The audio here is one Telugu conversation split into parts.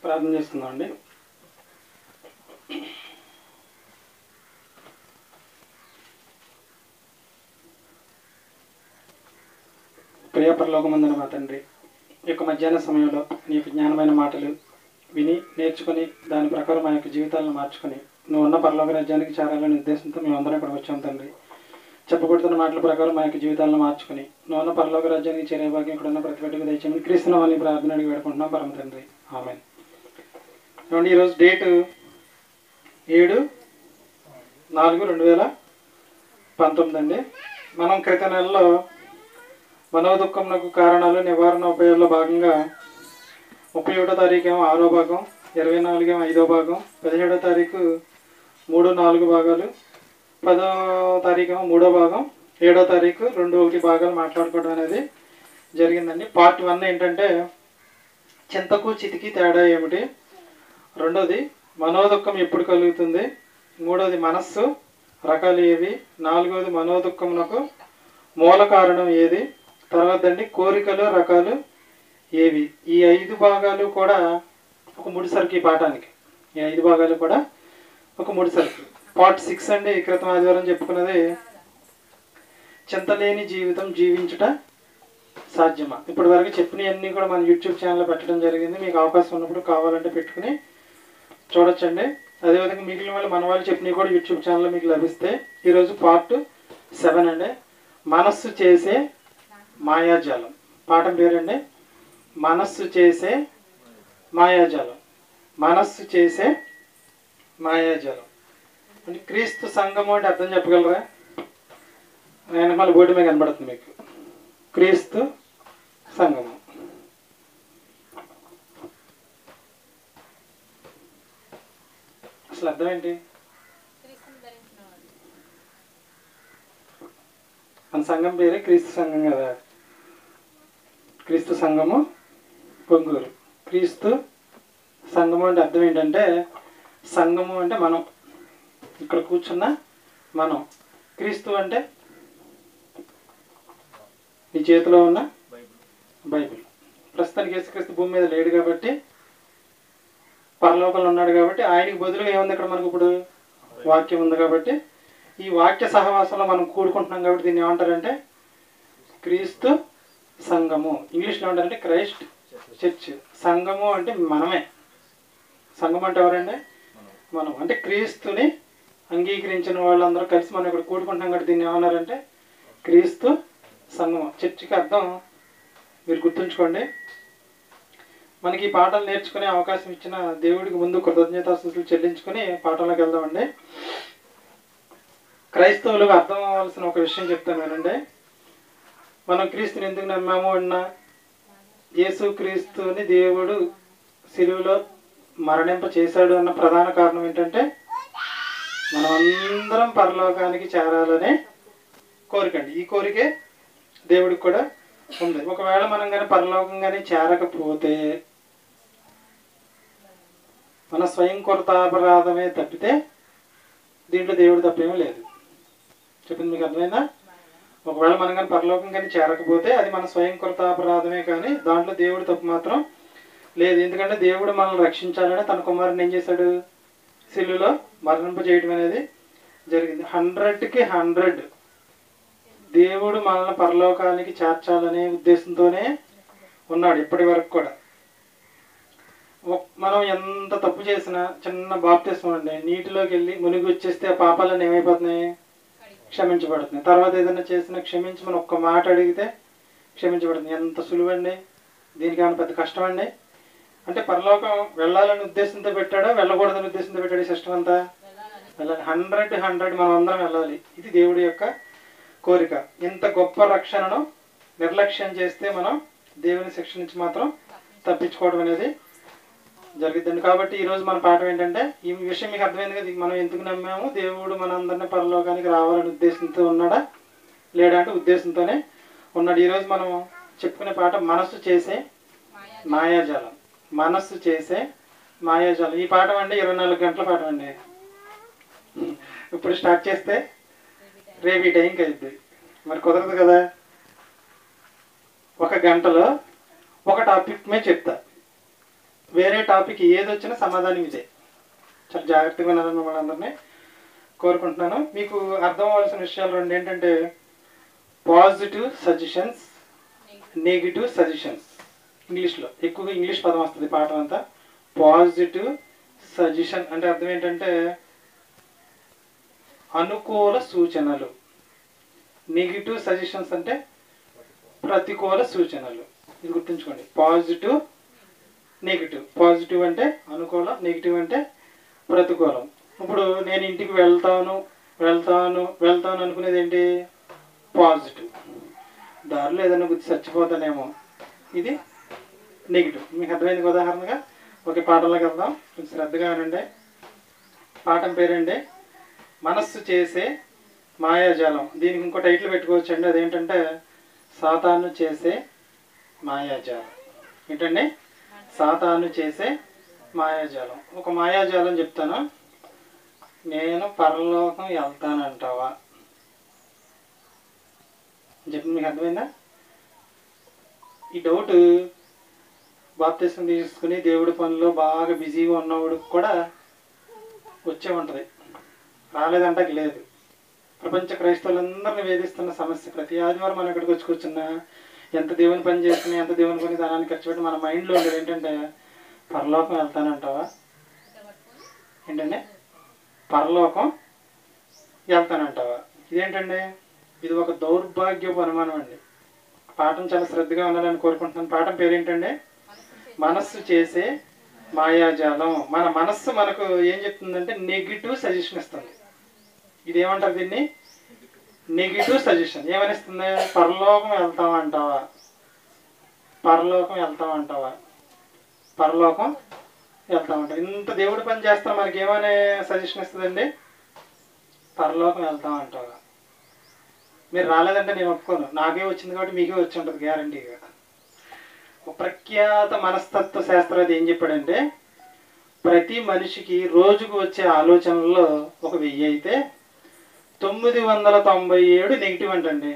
ప్రార్థన చేసుకుందాం అండి ప్రియపరలోకమందున మా తండ్రి ఈ యొక్క మధ్యాహ్న సమయంలో నీ యొక్క జ్ఞానమైన మాటలు విని నేర్చుకొని దాని ప్రకారం మా యొక్క జీవితాలను మార్చుకొని నువ్వు ఉన్న పరలోక రాజ్యానికి చేరాలనే ఉద్దేశంతో మేమందరం ఇక్కడ వచ్చాం తండ్రి చెప్పబడుతున్న మాటల ప్రకారం మా యొక్క జీవితాలను మార్చుకొని నువ్వు ఉన్న పరలోక రాజ్యానికి చేరే భాగ్యం ఇక్కడ ఉన్న ప్రతి బిడ్డకు దయచేయమని క్రీస్తున్న వాళ్ళని ప్రార్థన అడిగి పెడుకుంటున్నాం పరమ తండ్రి ఆమె ఏమండి ఈరోజు డేటు ఏడు నాలుగు రెండు వేల పంతొమ్మిది అండి మనం క్రిత నెలలో మనోదుఖంకు కారణాలు నివారణ ఉపాయాల్లో భాగంగా ముప్పై ఒకటో తారీఖు ఏమో ఆరో భాగం ఇరవై నాలుగు ఏమో ఐదో భాగం పదిహేడో తారీఖు మూడు నాలుగు భాగాలు పదో తారీఖు ఏమో మూడో భాగం ఏడో తారీఖు రెండు ఒకటి భాగాలు మాట్లాడుకోవడం అనేది జరిగిందండి పార్ట్ వన్ ఏంటంటే చింతకు చితికి తేడా ఏమిటి రెండోది మనోదుఖం ఎప్పుడు కలుగుతుంది మూడోది మనస్సు రకాలు ఏవి నాలుగోది మనోదుఖమునకు మూల కారణం ఏది తర్వాత అండి కోరికలు రకాలు ఏవి ఈ ఐదు భాగాలు కూడా ఒక ముడిసరికి ఈ పాఠానికి ఈ ఐదు భాగాలు కూడా ఒక ముడిసరికి పార్ట్ సిక్స్ అండి ఈ క్రితం ఆదివారం చెప్పుకున్నది చింతలేని జీవితం జీవించుట సాధ్యమా ఇప్పటి వరకు చెప్పినవన్నీ కూడా మన యూట్యూబ్ ఛానల్లో పెట్టడం జరిగింది మీకు అవకాశం ఉన్నప్పుడు కావాలంటే పెట్టుకుని చూడొచ్చండి అదేవిధంగా మిగిలిన వాళ్ళు మన వాళ్ళు చెప్పినవి కూడా యూట్యూబ్ ఛానల్లో మీకు లభిస్తాయి ఈరోజు పార్ట్ సెవెన్ అండి మనస్సు చేసే మాయాజాలం పాఠం పేరండి మనస్సు చేసే మాయాజాలం మనస్సు చేసే మాయాజాలం అంటే క్రీస్తు సంఘము అంటే అర్థం చెప్పగలరా నేను మళ్ళీ బోర్డు మీద కనబడుతుంది మీకు క్రీస్తు సంఘము అసలు అర్థం ఏంటి మన సంఘం పేరే క్రీస్తు సంఘం కదా క్రీస్తు సంఘము పొంగూరు క్రీస్తు సంఘము అంటే అర్థం ఏంటంటే సంఘము అంటే మనం ఇక్కడ కూర్చున్న మనం క్రీస్తు అంటే నీ చేతిలో ఉన్న బైబిల్ ప్రస్తుతానికి యేసుక్రీస్తు భూమి మీద లేడు కాబట్టి పరలోకంలో ఉన్నాడు కాబట్టి ఆయనకి బదులుగా ఏముంది ఇక్కడ మనకు ఇప్పుడు వాక్యం ఉంది కాబట్టి ఈ వాక్య సహవాసంలో మనం కూడుకుంటున్నాం కాబట్టి దీన్ని ఏమంటారంటే క్రీస్తు సంఘము ఇంగ్లీష్లో ఏమంటారంటే క్రైస్ట్ చర్చ్ సంఘము అంటే మనమే సంఘం అంటే ఎవరండి మనం అంటే క్రీస్తుని అంగీకరించిన వాళ్ళందరూ కలిసి మనం ఇక్కడ కూడుకుంటున్నాం కాబట్టి దీన్ని ఏమన్నారంటే క్రీస్తు సంఘం చర్చికి అర్థం మీరు గుర్తుంచుకోండి మనకి ఈ పాటలు నేర్చుకునే అవకాశం ఇచ్చిన దేవుడికి ముందు కృతజ్ఞతాస్తుతులు చెల్లించుకుని పాఠంలోకి వెళ్దామండి క్రైస్తవులకు అర్థం అవ్వాల్సిన ఒక విషయం చెప్తాను వినండి మనం క్రీస్తుని ఎందుకు నమ్మాము అన్నా యేసు క్రీస్తుని దేవుడు సిలువలో మరణింప చేశాడు అన్న ప్రధాన కారణం ఏంటంటే మనం అందరం పరలోకానికి చేరాలనే కోరికండి ఈ కోరికే దేవుడికి కూడా ఉంది ఒకవేళ మనం కానీ పరలోకం కానీ చేరకపోతే మన స్వయం కొరతాపరాధమే తప్పితే దీంట్లో దేవుడు తప్పేమీ లేదు చెప్పింది మీకు అర్థమైందా ఒకవేళ మనం కానీ పరలోకం కానీ చేరకపోతే అది మన స్వయం కృతాపరాధమే కానీ దాంట్లో దేవుడు తప్పు మాత్రం లేదు ఎందుకంటే దేవుడు మనల్ని రక్షించాలని తన కుమారుని ఏం చేశాడు సిల్లులో మరణింప చేయడం అనేది జరిగింది హండ్రెడ్కి హండ్రెడ్ దేవుడు మనల్ని పరలోకానికి చేర్చాలనే ఉద్దేశంతోనే ఉన్నాడు ఇప్పటి వరకు కూడా ఒక్- మనం ఎంత తప్పు చేసినా చిన్న బాప్తిస్మం అండి నీటిలోకి వెళ్ళి మునిగి వచ్చేస్తే ఆ పాపాలన్నీ ఏమైపోతున్నాయి క్షమించబడుతుంది తర్వాత ఏదైనా చేసినా క్షమించమని ఒక్క మాట అడిగితే క్షమించబడుతుంది ఎంత సులువండి దీనికి ఏమైనా పెద్ద కష్టం అండి అంటే పరలోకం వెళ్ళాలని ఉద్దేశంతో పెట్టాడా వెళ్ళకూడదని ఉద్దేశంతో పెట్టాడు ఈ సిస్టమ్ అంతా వెళ్ళాలి హండ్రెడ్ హండ్రెడ్ మనం అందరం వెళ్ళాలి ఇది దేవుడి యొక్క కోరిక ఇంత గొప్ప రక్షణను నిర్లక్ష్యం చేస్తే మనం దేవుని శిక్ష నుంచి మాత్రం తప్పించుకోవడం అనేది జరుగుతుంది కాబట్టి ఈ రోజు మన పాఠం ఏంటంటే ఈ విషయం మీకు అర్థమైంది కదా మనం ఎందుకు నమ్మాము దేవుడు మనందరినీ పరలోకానికి రావాలని ఉద్దేశంతో ఉన్నాడా లేడా అంటే ఉద్దేశంతోనే ఉన్నాడు ఈ రోజు మనం చెప్పుకునే పాట మనస్సు చేసే మాయాజాలం మనస్సు చేసే మాయాజాలం ఈ పాఠం అండి ఇరవై నాలుగు గంటల పాఠం అండి ఇప్పుడు స్టార్ట్ చేస్తే రేపు ఈ టైంకి అయిద్ది మరి కుదరదు కదా ఒక గంటలో ఒక టాపిక్ మీద చెప్తా వేరే టాపిక్ ఏది వచ్చినా సమాధానం ఇదే చాలా జాగ్రత్తగా వినాలని మిమ్మల్ని అందరినీ కోరుకుంటున్నాను మీకు అర్థం అవ్వాల్సిన విషయాలు రెండు ఏంటంటే పాజిటివ్ సజెషన్స్ నెగిటివ్ సజెషన్స్ ఇంగ్లీష్లో ఎక్కువగా ఇంగ్లీష్ పదం వస్తుంది పాఠం అంతా పాజిటివ్ సజెషన్ అంటే అర్థం ఏంటంటే అనుకూల సూచనలు నెగిటివ్ సజెషన్స్ అంటే ప్రతికూల సూచనలు ఇది గుర్తుంచుకోండి పాజిటివ్ నెగిటివ్ పాజిటివ్ అంటే అనుకూలం నెగిటివ్ అంటే ప్రతికూలం ఇప్పుడు నేను ఇంటికి వెళ్తాను వెళ్తాను వెళ్తాను అనుకునేది ఏంటి పాజిటివ్ దారిలో ఏదైనా గుర్తు చచ్చిపోతానేమో ఇది నెగిటివ్ మీకు అర్థమైంది కదా ఉదాహరణగా ఒక పాఠంలోకి వెళ్దాం కొంచెం శ్రద్ధగా వినండి పాఠం పేరండి మనస్సు చేసే మాయాజాలం దీనికి ఇంకో టైటిల్ పెట్టుకోవచ్చు అండి అదేంటంటే సాతాను చేసే మాయాజాలం ఏంటండి సాతాను చేసే మాయాజాలం ఒక మాయాజాలం చెప్తాను నేను పరలోకం వెళ్తానంటావా చెప్పి మీకు అర్థమైందా ఈ డౌట్ బాప్తిసం తీసుకుని దేవుడి పనిలో బాగా బిజీగా ఉన్నవాడు కూడా వచ్చే ఉంటుంది రాలేదంటకి లేదు ప్రపంచ క్రైస్తవులందరినీ వేధిస్తున్న సమస్య ప్రతి ఆదివారం మనం ఇక్కడికి వచ్చి కూర్చున్నా ఎంత దేవుని పని చేస్తున్నా ఎంత దేవుని పని ధనాన్ని ఖర్చు పెట్టి మన మైండ్లో ఉండేది ఏంటంటే పరలోకం వెళ్తానంటావా ఏంటండి పరలోకం వెళ్తానంటావా ఇదేంటండి ఇది ఒక దౌర్భాగ్యపు అనుమానం అండి పాఠం చాలా శ్రద్ధగా ఉండాలని కోరుకుంటున్నాను పాఠం పేరేంటండి మనస్సు చేసే మాయాజాలం మన మనస్సు మనకు ఏం చెప్తుందంటే నెగిటివ్ సజెషన్ ఇస్తుంది ఇదేమంటారు దీన్ని నెగిటివ్ సజెషన్ ఏమనిస్తుంది పరలోకం వెళ్తామంటావా పరలోకం వెళ్తామంటావా పరలోకం వెళ్తామంటావా ఇంత దేవుడి పని చేస్తాం మనకి ఏమనే సజెషన్ ఇస్తుందండి పరలోకం వెళ్తామంటావా మీరు రాలేదంటే నేను ఒప్పుకోను నాకే వచ్చింది కాబట్టి మీకే వచ్చి ఉంటుంది గ్యారంటీగా ఒక ప్రఖ్యాత మనస్తత్వ శాస్త్రవేత్త ఏం చెప్పాడంటే ప్రతి మనిషికి రోజుకు వచ్చే ఆలోచనల్లో ఒక వెయ్యి అయితే తొమ్మిది వందల తొంభై ఏడు నెగిటివ్ అంటండి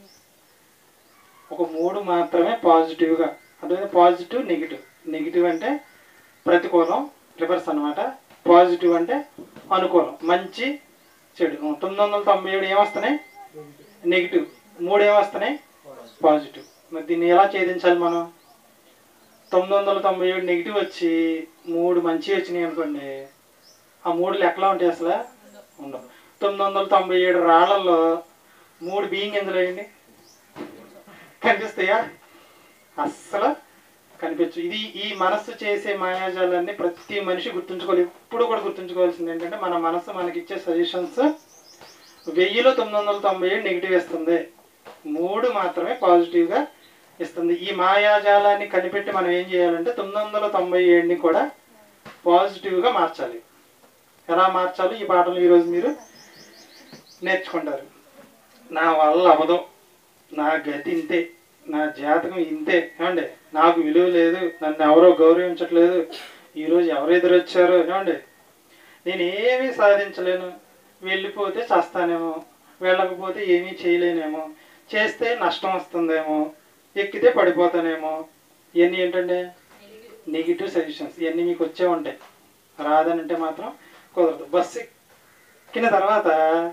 ఒక మూడు మాత్రమే పాజిటివ్గా అదే పాజిటివ్ నెగిటివ్ నెగిటివ్ అంటే ప్రతికూలం రివర్స్ అన్నమాట పాజిటివ్ అంటే అనుకూలం మంచి చెడు తొమ్మిది వందల తొంభై ఏడు ఏమొస్తున్నాయి నెగిటివ్ మూడు ఏమొస్తున్నాయి పాజిటివ్ మరి దీన్ని ఎలా ఛేదించాలి మనం తొమ్మిది వందల తొంభై ఏడు నెగిటివ్ వచ్చి మూడు మంచి వచ్చినాయి అనుకోండి ఆ మూడు లెక్కలో ఉంటాయి అసలు ఉండవు తొమ్మిది వందల తొంభై ఏడు రాళ్లలో మూడు బియ్యం ఎందులో వేయండి కనిపిస్తాయా అస్సలు కనిపించు ఇది ఈ మనస్సు చేసే మాయాజాలాన్ని ప్రతి మనిషి గుర్తుంచుకోవాలి ఎప్పుడు కూడా గుర్తుంచుకోవాల్సింది ఏంటంటే మన మనస్సు మనకి ఇచ్చే సజెషన్స్ వెయ్యిలో తొమ్మిది వందల తొంభై ఏడు నెగిటివ్ ఇస్తుంది మూడు మాత్రమే పాజిటివ్గా ఇస్తుంది ఈ మాయాజాలాన్ని కనిపెట్టి మనం ఏం చేయాలంటే తొమ్మిది వందల తొంభై ఏడుని కూడా పాజిటివ్గా మార్చాలి ఎలా మార్చాలి ఈ పాటలు ఈరోజు మీరు నేర్చుకుంటారు నా వల్ల అవదు నా గతి ఇంతే నా జాతకం ఇంతే ఏమండి నాకు విలువ లేదు నన్ను ఎవరో గౌరవించట్లేదు ఈరోజు ఎవరు ఎదురొచ్చారో ఏమండి నేను ఏమీ సాధించలేను వెళ్ళిపోతే చస్తానేమో వెళ్ళకపోతే ఏమీ చేయలేనేమో చేస్తే నష్టం వస్తుందేమో ఎక్కితే పడిపోతానేమో ఇవన్నీ ఏంటంటే నెగిటివ్ సజెషన్స్ ఇవన్నీ మీకు వచ్చే ఉంటాయి రాదనంటే మాత్రం కుదరదు బస్సు ఎక్కిన తర్వాత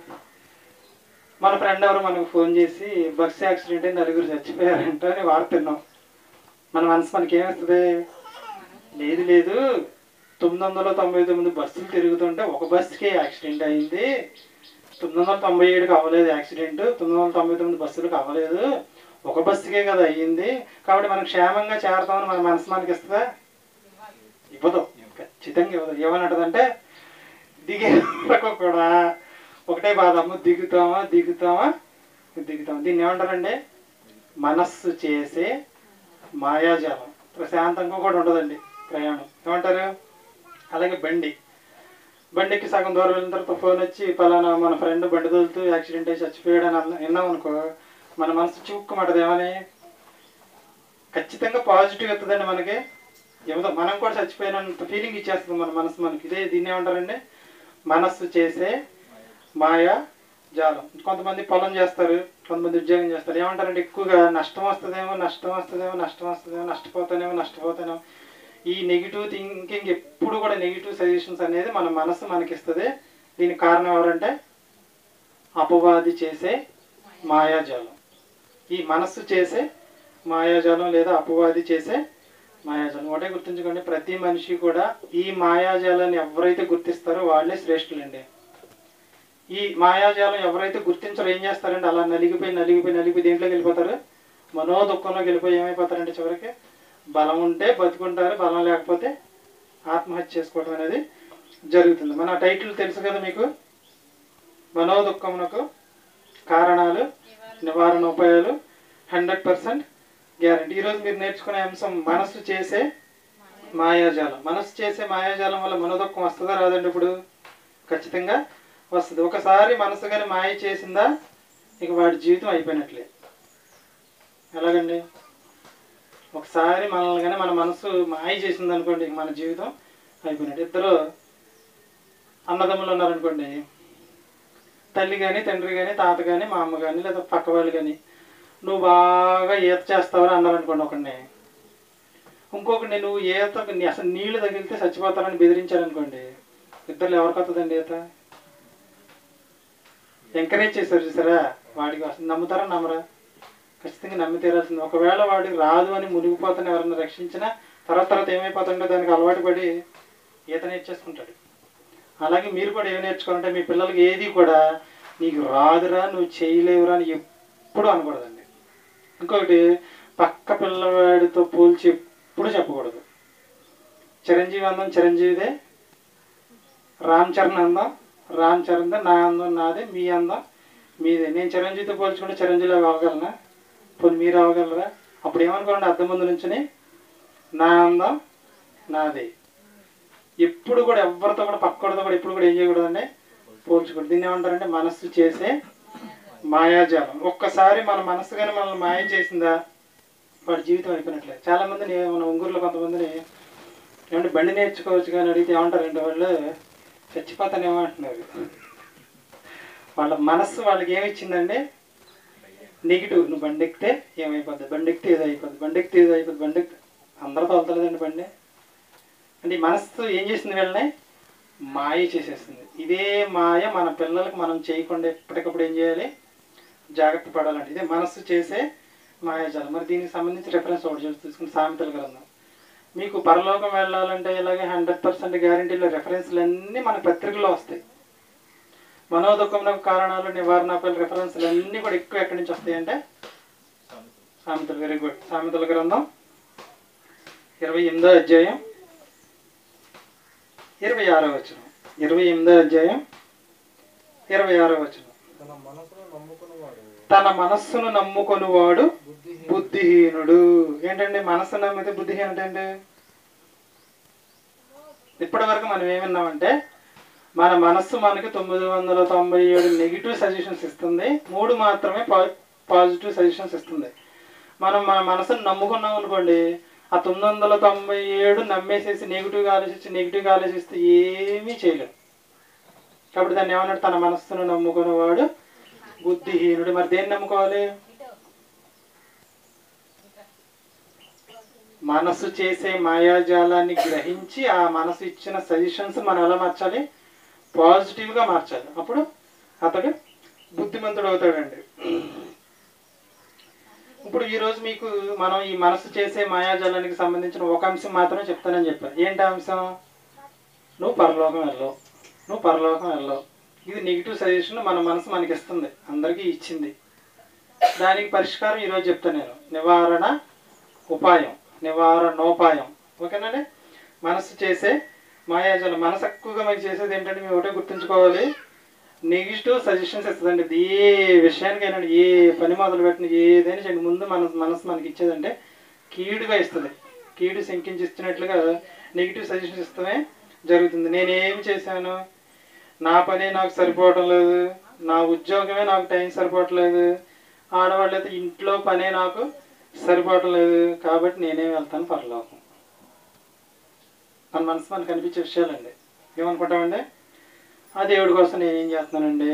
మన ఫ్రెండ్ ఎవరు మనకు ఫోన్ చేసి బస్సు యాక్సిడెంట్ అయి నలుగురు చచ్చిపోయారంట అని వార్త విన్నాం మన మనసు మనకి ఏమవుతుంది లేదు లేదు తొమ్మిది వందల తొంభై తొమ్మిది బస్సులు తిరుగుతుంటే ఒక బస్సుకే యాక్సిడెంట్ అయింది తొమ్మిది వందల తొంభై ఏడుకి అవ్వలేదు యాక్సిడెంట్ తొమ్మిది వందల తొంభై తొమ్మిది బస్సులకు అవ్వలేదు ఒక బస్సుకే కదా అయ్యింది కాబట్టి మనం క్షేమంగా చేరతామని మన మనసు మనకి ఇస్తుందా ఇవ్వదు ఖచ్చితంగా ఇవ్వదు ఏమన్నదంటే దిగే వరకు కూడా ఒకటే బాధ అమ్మ దిగుతామా దిగుతామా దిగుతామా దీన్ని ఏమంటారండి మనస్సు చేసే మాయాజాలం ప్రశాంతంగా కూడా ఉండదండి ప్రయాణం ఏమంటారు అలాగే బండి బండికి సగం దూరం వెళ్ళిన తర్వాత ఫోన్ వచ్చి పలానా మన ఫ్రెండ్ బండి తోలుతూ యాక్సిడెంట్ అయ్యి చచ్చిపోయాడు అని అన్న విన్నాం అనుకో మన మనసు చిక్కుమంటది ఏమని ఖచ్చితంగా పాజిటివ్ ఎత్తుందండి మనకి ఏదో మనం కూడా చచ్చిపోయినంత ఫీలింగ్ ఇచ్చేస్తుంది మన మనసు మనకి ఇదే దీన్ని ఏమంటారండి మనస్సు చేసే మాయా జాలం కొంతమంది పొలం చేస్తారు కొంతమంది ఉద్యోగం చేస్తారు ఏమంటారంటే ఎక్కువగా నష్టం వస్తుందేమో నష్టం వస్తుందేమో నష్టం వస్తుందేమో నష్టపోతానేమో నష్టపోతానేమో ఈ నెగిటివ్ థింకింగ్ ఎప్పుడు కూడా నెగిటివ్ సజెషన్స్ అనేది మన మనసు మనకి ఇస్తుంది దీనికి కారణం ఎవరంటే అపవాది చేసే మాయాజాలం ఈ మనస్సు చేసే మాయాజాలం లేదా అపవాది చేసే మాయాజాలం ఒకటే గుర్తుంచుకోండి ప్రతి మనిషి కూడా ఈ మాయాజాలాన్ని ఎవరైతే గుర్తిస్తారో వాళ్ళే శ్రేష్ఠులండి ఈ మాయాజాలం ఎవరైతే గుర్తించరో ఏం చేస్తారంటే అలా నలిగిపోయి నలిగిపోయి నలిగిపోయి దేంట్లోకి వెళ్ళిపోతారు మనో దుఃఖంలోకి వెళ్ళిపోయి ఏమైపోతారంటే చివరికి బలం ఉంటే బతుకుంటారు బలం లేకపోతే ఆత్మహత్య చేసుకోవడం అనేది జరుగుతుంది మన టైటిల్ తెలుసు కదా మీకు మనో దుఃఖమునకు కారణాలు నివారణ ఉపాయాలు హండ్రెడ్ పర్సెంట్ గ్యారంటీ ఈరోజు మీరు నేర్చుకునే అంశం మనస్సు చేసే మాయాజాలం మనస్సు చేసే మాయాజాలం వల్ల మనోదుఖం వస్తుందా రాదండి ఇప్పుడు ఖచ్చితంగా వస్తుంది ఒకసారి మనసు కానీ మాయ చేసిందా ఇక వాడి జీవితం అయిపోయినట్లే ఎలాగండి ఒకసారి మనల్ని కానీ మన మనసు మాయ చేసింది అనుకోండి ఇక మన జీవితం అయిపోయినట్టు ఇద్దరు అన్నదమ్ములు ఉన్నారనుకోండి తల్లి కానీ తండ్రి కానీ తాత కానీ మా అమ్మ కానీ లేదా పక్క వాళ్ళు కానీ నువ్వు బాగా ఈత చేస్తావని అన్నారు అనుకోండి ఒకడిని ఇంకొకటి నువ్వు ఈత నీ అసలు నీళ్లు తగిలితే చచ్చిపోతారని బెదిరించారనుకోండి ఇద్దరు ఎవరికి వస్తుందండి ఈత ఎంకరేజ్ చేశారు చూసారా వాడికి అసలు నమ్ముతారా నమ్మరా ఖచ్చితంగా నమ్మి తీరాల్సింది ఒకవేళ వాడికి రాదు అని మునిగిపోతాను ఎవరైనా రక్షించినా తర్వాత తర్వాత ఏమైపోతుందో దానికి అలవాటు పడి ఈత నేర్చేసుకుంటాడు అలాగే మీరు కూడా ఏమి నేర్చుకోవాలంటే మీ పిల్లలకి ఏది కూడా నీకు రాదురా నువ్వు చేయలేవురా అని ఎప్పుడు అనకూడదండి ఇంకొకటి పక్క పిల్లవాడితో పోల్చి ఎప్పుడు చెప్పకూడదు చిరంజీవి అందం చిరంజీవిదే రామ్ చరణ్ అందం రామ్ చరణ్ నా అందం నాదే మీ అందం మీదే నేను చిరంజీవితో పోల్చుకుంటే చిరంజీవిలో అవ్వగలనా పోనీ మీరు అవ్వగలరా అప్పుడు ఏమనుకోండి అద్దం ముందు నుంచుని నా అందం నాదే ఎప్పుడు కూడా ఎవరితో కూడా పక్కడితో కూడా ఎప్పుడు కూడా ఏం చేయకూడదండి పోల్చకూడదు దీన్ని ఏమంటారంటే మనస్సు చేసే మాయాజాలం ఒక్కసారి మన మనస్సు కానీ మనల్ని మాయ చేసిందా వాడి జీవితం అయిపోయినట్లే చాలా మందిని మన ఉంగూరులో కొంతమందిని ఏమంటే బండి నేర్చుకోవచ్చు కానీ అడిగితే ఏమంటారంటే వాళ్ళు చచ్చిపోతానేమో అంటున్నారు వాళ్ళ మనస్సు వాళ్ళకి ఏమి ఇచ్చిందండి నెగిటివ్ నువ్వు బండి ఎక్కితే ఏమైపోద్ది బండి ఎక్కితే ఇది అయిపోద్ది బండి ఎక్కితే ఇది అయిపోద్ది బండి ఎక్కితే అందరూ తోలుతలేదండి బండి అంటే ఈ మనస్సు ఏం చేసింది వీళ్ళని మాయ చేసేస్తుంది ఇదే మాయ మన పిల్లలకు మనం చేయకుండా ఎప్పటికప్పుడు ఏం చేయాలి జాగ్రత్త పడాలంటే ఇదే మనస్సు చేసే మాయాజాలం మరి దీనికి సంబంధించి రెఫరెన్స్ ఒకటి చూసి తీసుకుని సామెతల గ్రంథం మీకు పరలోకం వెళ్ళాలంటే ఇలాగే హండ్రెడ్ పర్సెంట్ గ్యారంటీలో రెఫరెన్స్లు అన్నీ మన పత్రికలో వస్తాయి మనోదుఖంలకు కారణాలు నివారణాపైన రెఫరెన్స్లు అన్నీ కూడా ఎక్కువ ఎక్కడి నుంచి వస్తాయంటే సామెతలు వెరీ గుడ్ సామెతల గ్రంథం ఇరవై ఎనిమిదో అధ్యాయం ఇరవై ఆరో వచనం ఇరవై ఎనిమిదో అధ్యాయం ఇరవై ఆరో వచనం తన మనసును నమ్ముకున్నవాడు తన మనస్సును నమ్ముకొనివాడు బుద్ధిహీనుడు బుద్ధిహీనుడు ఏంటండి మనస్సు నమ్మితే బుద్ధిహీనుడు ఏంటి ఇప్పటి వరకు మనం ఏమన్నామంటే మన మనస్సు మనకి తొమ్మిది వందల తొంభై ఏడు నెగిటివ్ సజెషన్స్ ఇస్తుంది మూడు మాత్రమే పాజిటివ్ సజెషన్స్ ఇస్తుంది మనం మన మనసును నమ్ముకున్నాం అనుకోండి ఆ తొమ్మిది వందల తొంభై ఏడు నమ్మేసేసి నెగిటివ్గా ఆలోచించి నెగిటివ్గా ఆలోచిస్తే ఏమీ చేయలేం కాబట్టి దాన్ని ఏమన్నాడు తన మనస్సును నమ్ముకునేవాడు బుద్ధిహీనుడు మరి దేన్ని నమ్ముకోవాలి మనసు చేసే మాయాజాలాన్ని గ్రహించి ఆ మనసు ఇచ్చిన సజెషన్స్ మనం ఎలా మార్చాలి పాజిటివ్గా మార్చాలి అప్పుడు అతడు బుద్ధిమంతుడు అవుతాడండి ఇప్పుడు ఈరోజు మీకు మనం ఈ మనసు చేసే మాయాజాలానికి సంబంధించిన ఒక అంశం మాత్రమే చెప్తానని చెప్పాను ఏంటి ఆ అంశం నువ్వు పరలోకం వెళ్ళవు నువ్వు పరలోకం వెళ్ళవు ఇది నెగిటివ్ సజెషన్ మన మనసు మనకి ఇస్తుంది అందరికీ ఇచ్చింది దానికి పరిష్కారం ఈరోజు చెప్తాను నేను నివారణ ఉపాయం నివారణోపాయం ఓకేనండి మనసు చేసే మాయాజాలం మనసు ఎక్కువగా మనకి చేసేది ఏంటంటే మేము ఒకటే గుర్తుంచుకోవాలి నెగిటివ్ సజెషన్స్ ఇస్తుందండి ఇది ఏ విషయానికైనా ఏ పని మొదలు పెట్టిన ఏదైనా చేయండి ముందు మన మనసు మనకి ఇచ్చేదంటే కీడుగా ఇస్తుంది కీడు శంకించి ఇచ్చినట్లుగా నెగిటివ్ సజెషన్స్ ఇస్తమే జరుగుతుంది నేను ఏమి చేశాను నా పని నాకు సరిపోవటం లేదు నా ఉద్యోగమే నాకు టైం సరిపోవట్లేదు ఆడవాళ్ళు అయితే ఇంట్లో పనే నాకు సరిపోవటం లేదు కాబట్టి నేనే వెళ్తాను పరలోకం మన మనసు మనకు కనిపించే విషయాలండి ఏమనుకుంటామండి ఆ దేవుడి కోసం నేనేం చేస్తున్నానండి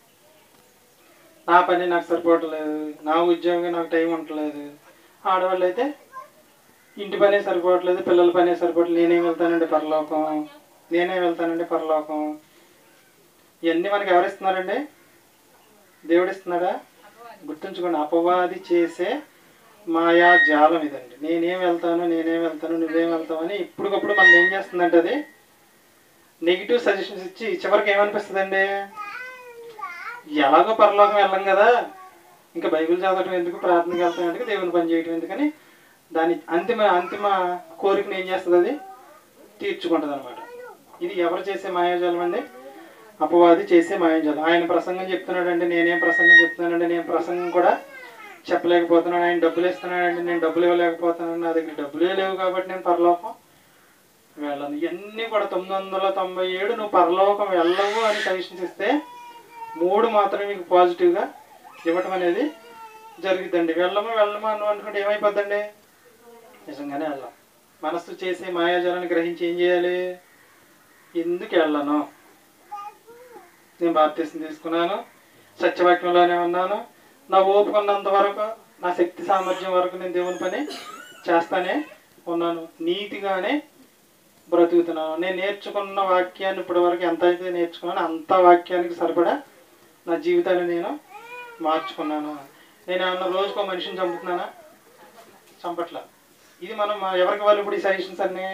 నా పని నాకు సరిపోవట్లేదు నా ఉద్యోగం నాకు టైం ఉండట్లేదు ఆడవాళ్ళు అయితే ఇంటి పనే సరిపోవట్లేదు పిల్లల పనే సరిపోవట్లేదు నేనేం వెళ్తానండి పరలోకం నేనే వెళ్తానండి పరలోకం ఇవన్నీ మనకి ఎవరు ఇస్తున్నారండి దేవుడు ఇస్తున్నాడా గుర్తుంచుకోండి అపవాది చేసే మాయా జాలం ఇదండి నేనేం వెళ్తాను నేనేం వెళ్తాను నువ్వేం వెళ్తావు అని ఇప్పటికప్పుడు మనం ఏం చేస్తుందంటే అది నెగిటివ్ సజెషన్స్ ఇచ్చి చివరికి ఏమనిపిస్తుందండి ఎలాగో పరలోకం వెళ్ళం కదా ఇంకా బైబిల్ చదవటం ఎందుకు ప్రార్థనకి వెళ్తాం ఎందుకు దేవుని పని చేయటం ఎందుకని దాని అంతిమ అంతిమ కోరికను ఏం చేస్తుంది అది తీర్చుకుంటుంది అనమాట ఇది ఎవరు చేసే మాయాజాలం అండి అపవాది చేసే మాయాజాలం ఆయన ప్రసంగం చెప్తున్నాడంటే నేనేం ప్రసంగం చెప్తున్నానంటే నేను ప్రసంగం కూడా చెప్పలేకపోతున్నాను ఆయన డబ్బులు ఇస్తున్నాడంటే నేను డబ్బులు ఇవ్వలేకపోతున్నాను నా దగ్గర డబ్బులే లేవు కాబట్టి నేను పరలోకం వెళ్ళను ఇవన్నీ కూడా తొమ్మిది వందల తొంభై ఏడు నువ్వు పరలోకం వెళ్ళవు అని సజెషన్స్ ఇస్తే మూడు మాత్రమే మీకు పాజిటివ్గా ఇవ్వటం అనేది జరుగుద్దండి వెళ్ళము వెళ్ళము అని అనుకుంటే ఏమైపోద్దండి నిజంగానే వెళ్ళాం మనస్సు చేసే మాయాజాలాన్ని గ్రహించి ఏం చేయాలి ఎందుకు వెళ్ళను నేను బాప్తీసం తీసుకున్నాను సత్యవాక్యంలోనే ఉన్నాను నా ఓపుకున్నంత వరకు నా శక్తి సామర్థ్యం వరకు నేను దేవుని పని చేస్తానే ఉన్నాను నీతిగానే బ్రతుకుతున్నాను నేను నేర్చుకున్న వాక్యాన్ని ఇప్పటి వరకు ఎంత అయితే నేర్చుకున్నానో అంత వాక్యానికి సరిపడా నా జీవితాన్ని నేను మార్చుకున్నాను నేను ఏమన్నా రోజుకో మనిషిని చంపుతున్నానా చంపట్లా ఇది మనం మన- ఎవరికి ఇవ్వాలి ఇప్పుడు ఈ సజెషన్స్ అన్నీ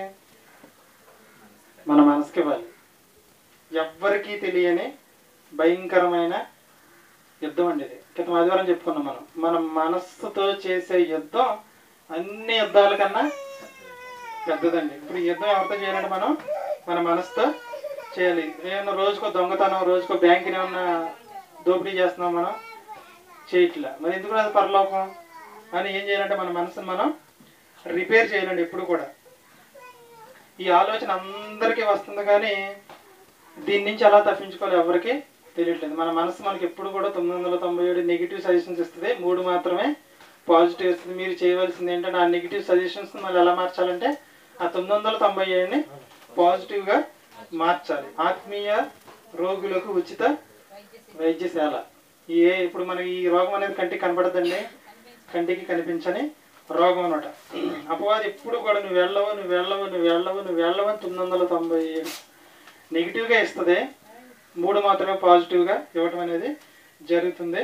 మన మనసుకి ఇవ్వాలి ఎవ్వరికీ తెలియని భయంకరమైన యుద్ధం అండి ఇది క్రితం ఆదివారం చెప్పుకున్నాం మనం మన మనస్సుతో చేసే యుద్ధం అన్ని యుద్ధాల కన్నా పెద్దదండి ఇప్పుడు ఈ యుద్ధం ఎవరితో చేయాలంటే మనం మన మనసుతో చేయాలి నేను రోజుకో దొంగతనం రోజుకో బ్యాంకుని ఏమన్నా దోపిడీ చేస్తున్నాం మనం చేయట్లా మరి ఎందుకు రాదు పరలోకం అని ఏం చేయాలంటే మన మనసుని మనం రిపేర్ చేయాలండి ఎప్పుడు కూడా ఈ ఆలోచన అందరికీ వస్తుంది కానీ దీని నుంచి ఎలా తప్పించుకోవాలి ఎవరికి తెలియట్లేదు మన మనసు మనకి ఎప్పుడు కూడా తొమ్మిది వందల తొంభై ఏడు నెగిటివ్ సజెషన్స్ ఇస్తుంది మూడు మాత్రమే పాజిటివ్ ఇస్తుంది మీరు చేయవలసింది ఏంటంటే ఆ నెగిటివ్ సజెషన్స్ మళ్ళీ ఎలా మార్చాలంటే ఆ తొమ్మిది వందల తొంభై ఏడుని పాజిటివ్గా మార్చాలి ఆత్మీయ రోగులకు ఉచిత వైద్యశాల ఏ ఇప్పుడు మనకి ఈ రోగం అనేది కంటికి కనపడదండి కంటికి కనిపించని రోగం అనమాట అపవాది ఎప్పుడు కూడా నువ్వు వెళ్ళవు నువ్వు వెళ్ళవు నువ్వు వెళ్ళవు నువ్వు వెళ్ళవు అని తొమ్మిది వందల తొంభై ఏడు నెగిటివ్గా ఇస్తుంది మూడు మాత్రమే పాజిటివ్గా ఇవ్వటం అనేది జరుగుతుంది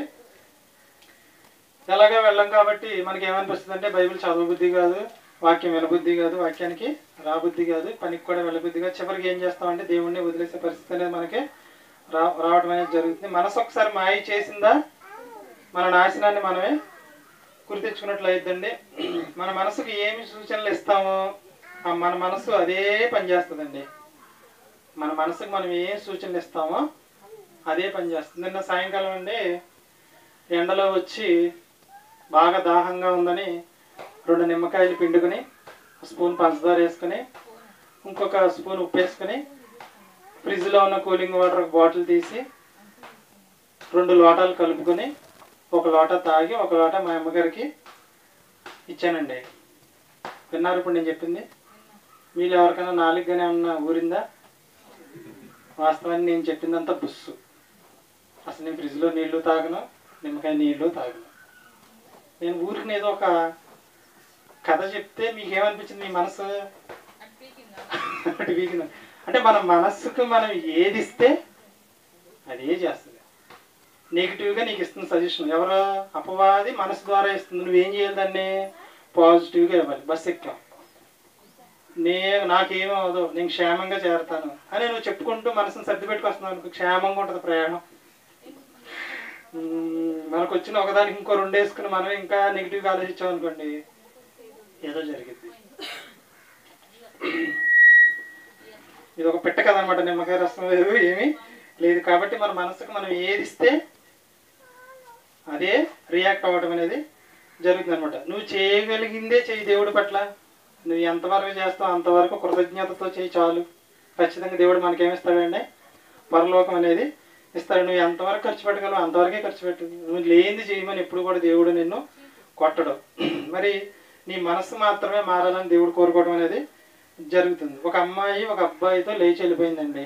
ఎలాగా వెళ్ళం కాబట్టి మనకి ఏమనిపిస్తుంది అంటే బైబిల్ చదవబుద్ధి కాదు వాక్యం వినబుద్ధి కాదు వాక్యానికి రాబుద్ధి కాదు పనికి కూడా వెళ్ళబుద్ధి కాదు చివరికి ఏం చేస్తామంటే దేవుణ్ణి వదిలేసే పరిస్థితి అనేది మనకి రా రావడం అనేది జరుగుతుంది మనసు ఒకసారి మాయ చేసిందా మన నాశనాన్ని మనమే గురి తెచ్చుకున్నట్లు అయిద్దండి మన మనసుకి ఏమి సూచనలు ఇస్తామో ఆ మన మనసు అదే పని చేస్తుందండి మన మనసుకు మనం ఏ సూచనలు ఇస్తామో అదే పని చేస్తుంది నిన్న సాయంకాలం అండి ఎండలో వచ్చి బాగా దాహంగా ఉందని రెండు నిమ్మకాయలు పిండుకొని స్పూన్ పంచదార వేసుకొని ఇంకొక స్పూన్ ఉప్పు వేసుకొని ఫ్రిడ్జ్లో ఉన్న కూలింగ్ వాటర్ ఒక బాటిల్ తీసి రెండు లోటాలు కలుపుకొని ఒక లోట తాగి ఒక లోట మా అమ్మగారికి ఇచ్చానండి విన్నారు ఇప్పుడు నేను చెప్పింది మీరు ఎవరికైనా నాలుగుగానే ఉన్న ఊరిందా వాస్తవాన్ని నేను చెప్పిందంతా బుస్సు అసలు నేను ఫ్రిడ్జ్లో నీళ్లు తాగను నిమ్మకాయ నీళ్లు తాగను నేను ఊరికి ఏదో ఒక కథ చెప్తే మీకు ఏమనిపించింది మీ మనసు అటు వీకింది. అంటే మన మనస్సుకు మనం ఏది ఇస్తే అదే చేస్తుంది నెగిటివ్గా నీకు ఇస్తుంది సజెషన్ ఎవరు అపవాది మనసు ద్వారా ఇస్తుంది నువ్వేం చేయాలి దాన్ని పాజిటివ్గా ఇవ్వాలి బస్ ఎక్కాం నేను నాకేమీ అవదు నేను క్షేమంగా చేరతాను అని నువ్వు చెప్పుకుంటూ మనసుని సర్ది పెట్టుకొస్తున్నావు అనుకో క్షేమంగా ఉంటుంది ప్రయాణం మ్మ్, మనకు వచ్చిన ఒకదానికి ఇంకో రెండు వేసుకుని మనం ఇంకా నెగిటివ్గా ఆలోచించాం అనుకోండి ఏదో జరిగింది ఇది ఒక పెట్ట కథ అనమాట నిమ్మకాయ రసం లేదు ఏమీ లేదు కాబట్టి మన మనసుకు మనం ఏది ఇస్తే అదే రియాక్ట్ అవ్వడం అనేది జరుగుతుంది అనమాట నువ్వు చేయగలిగిందే చేయి దేవుడి పట్ల నువ్వు ఎంతవరకు చేస్తావు అంతవరకు కృతజ్ఞతతో చేయి చాలు ఖచ్చితంగా దేవుడు మనకేమిస్తాడండి పరలోకం అనేది ఇస్తాడు నువ్వు ఎంతవరకు ఖర్చు పెట్టగలవు అంతవరకే ఖర్చు పెట్టు నువ్వు లేనిది చేయమని ఎప్పుడు కూడా దేవుడు నిన్ను కొట్టడు మరి నీ మనసు మాత్రమే మారాలని దేవుడు కోరుకోవడం అనేది జరుగుతుంది ఒక అమ్మాయి ఒక అబ్బాయితో లేచి వెళ్ళిపోయిందండి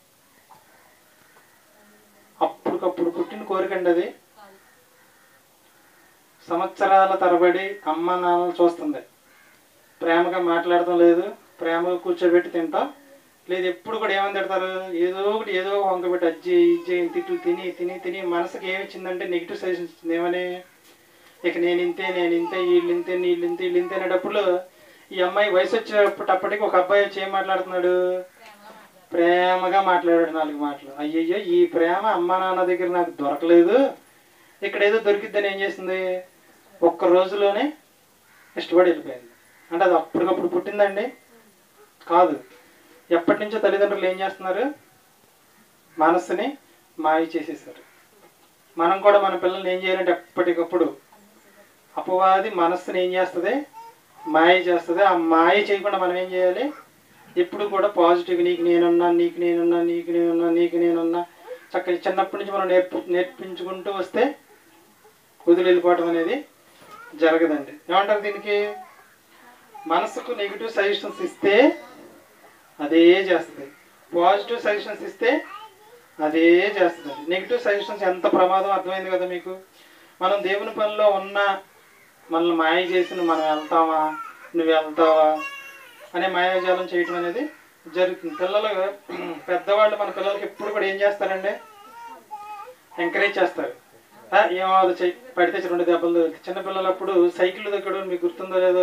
అప్పటికప్పుడు పుట్టిన కోరికండి అది సంవత్సరాల తరబడి అమ్మ నాన్నలు చూస్తుంది ప్రేమగా మాట్లాడటం లేదు ప్రేమగా కూర్చోబెట్టి తింటాం లేదు ఎప్పుడు కూడా ఏమని తిడతారు ఏదో ఒకటి ఏదో ఒక వంక పెట్టి అజ్జి ఇజ్జి తిట్లు తిని తిని తిని మనసుకి ఏమి ఇచ్చిందంటే నెగిటివ్ సజెషన్ ఇచ్చింది ఏమని ఇక నేను ఇంతే నేను ఇంతే వీళ్ళు ఇంతే నీళ్ళు ఇంతే వీళ్ళు ఇంతే అనేటప్పుడు ఈ అమ్మాయి వయసు వచ్చేటప్పటికి ఒక అబ్బాయి వచ్చి ఏం మాట్లాడుతున్నాడు ప్రేమగా మాట్లాడాడు నాలుగు మాటలు అయ్యయ్యో ఈ ప్రేమ అమ్మ నాన్న దగ్గర నాకు దొరకలేదు ఇక్కడ ఏదో దొరికిద్దని ఏం చేసింది ఒక్క రోజులోనే ఇష్టపడి వెళ్ళిపోయింది అంటే అది అప్పటికప్పుడు పుట్టిందండి కాదు ఎప్పటి నుంచో తల్లిదండ్రులు ఏం చేస్తున్నారు మనస్సుని మాయ చేసేసారు మనం కూడా మన పిల్లల్ని ఏం చేయాలంటే ఎప్పటికప్పుడు అపవాది మనస్సుని ఏం చేస్తుంది మాయ చేస్తుంది ఆ మాయ చేయకుండా మనం ఏం చేయాలి ఎప్పుడు కూడా పాజిటివ్ నీకు నేనున్నా నీకు నేనున్నా నీకు నేనున్నా నీకు నేనున్నా చక్కగా చిన్నప్పటి నుంచి మనం నేర్పు నేర్పించుకుంటూ వస్తే వదిలి వెళ్ళిపోవటం అనేది జరగదండి ఏమంటారు దీనికి మనసుకు నెగిటివ్ సజెషన్స్ ఇస్తే అదే చేస్తుంది పాజిటివ్ సజెషన్స్ ఇస్తే అదే చేస్తుంది నెగిటివ్ సజెషన్స్ ఎంత ప్రమాదం అర్థమైంది కదా మీకు మనం దేవుని పనిలో ఉన్న మనల్ని మాయ చేసి నువ్వు మనం వెళ్తావా నువ్వు వెళ్తావా అనే మాయాజాలం చేయటం అనేది జరుగుతుంది పిల్లలు పెద్దవాళ్ళు మన పిల్లలకి ఎప్పుడు కూడా ఏం చేస్తారండి ఎంకరేజ్ చేస్తారు "ఆ, ఏమవుదు చెయ్యి పడితే రెండు దెబ్బలు తగులుతాయి." చిన్న పిల్లలప్పుడు సైకిల్ దగ్గర మీకు గుర్తుందో లేదో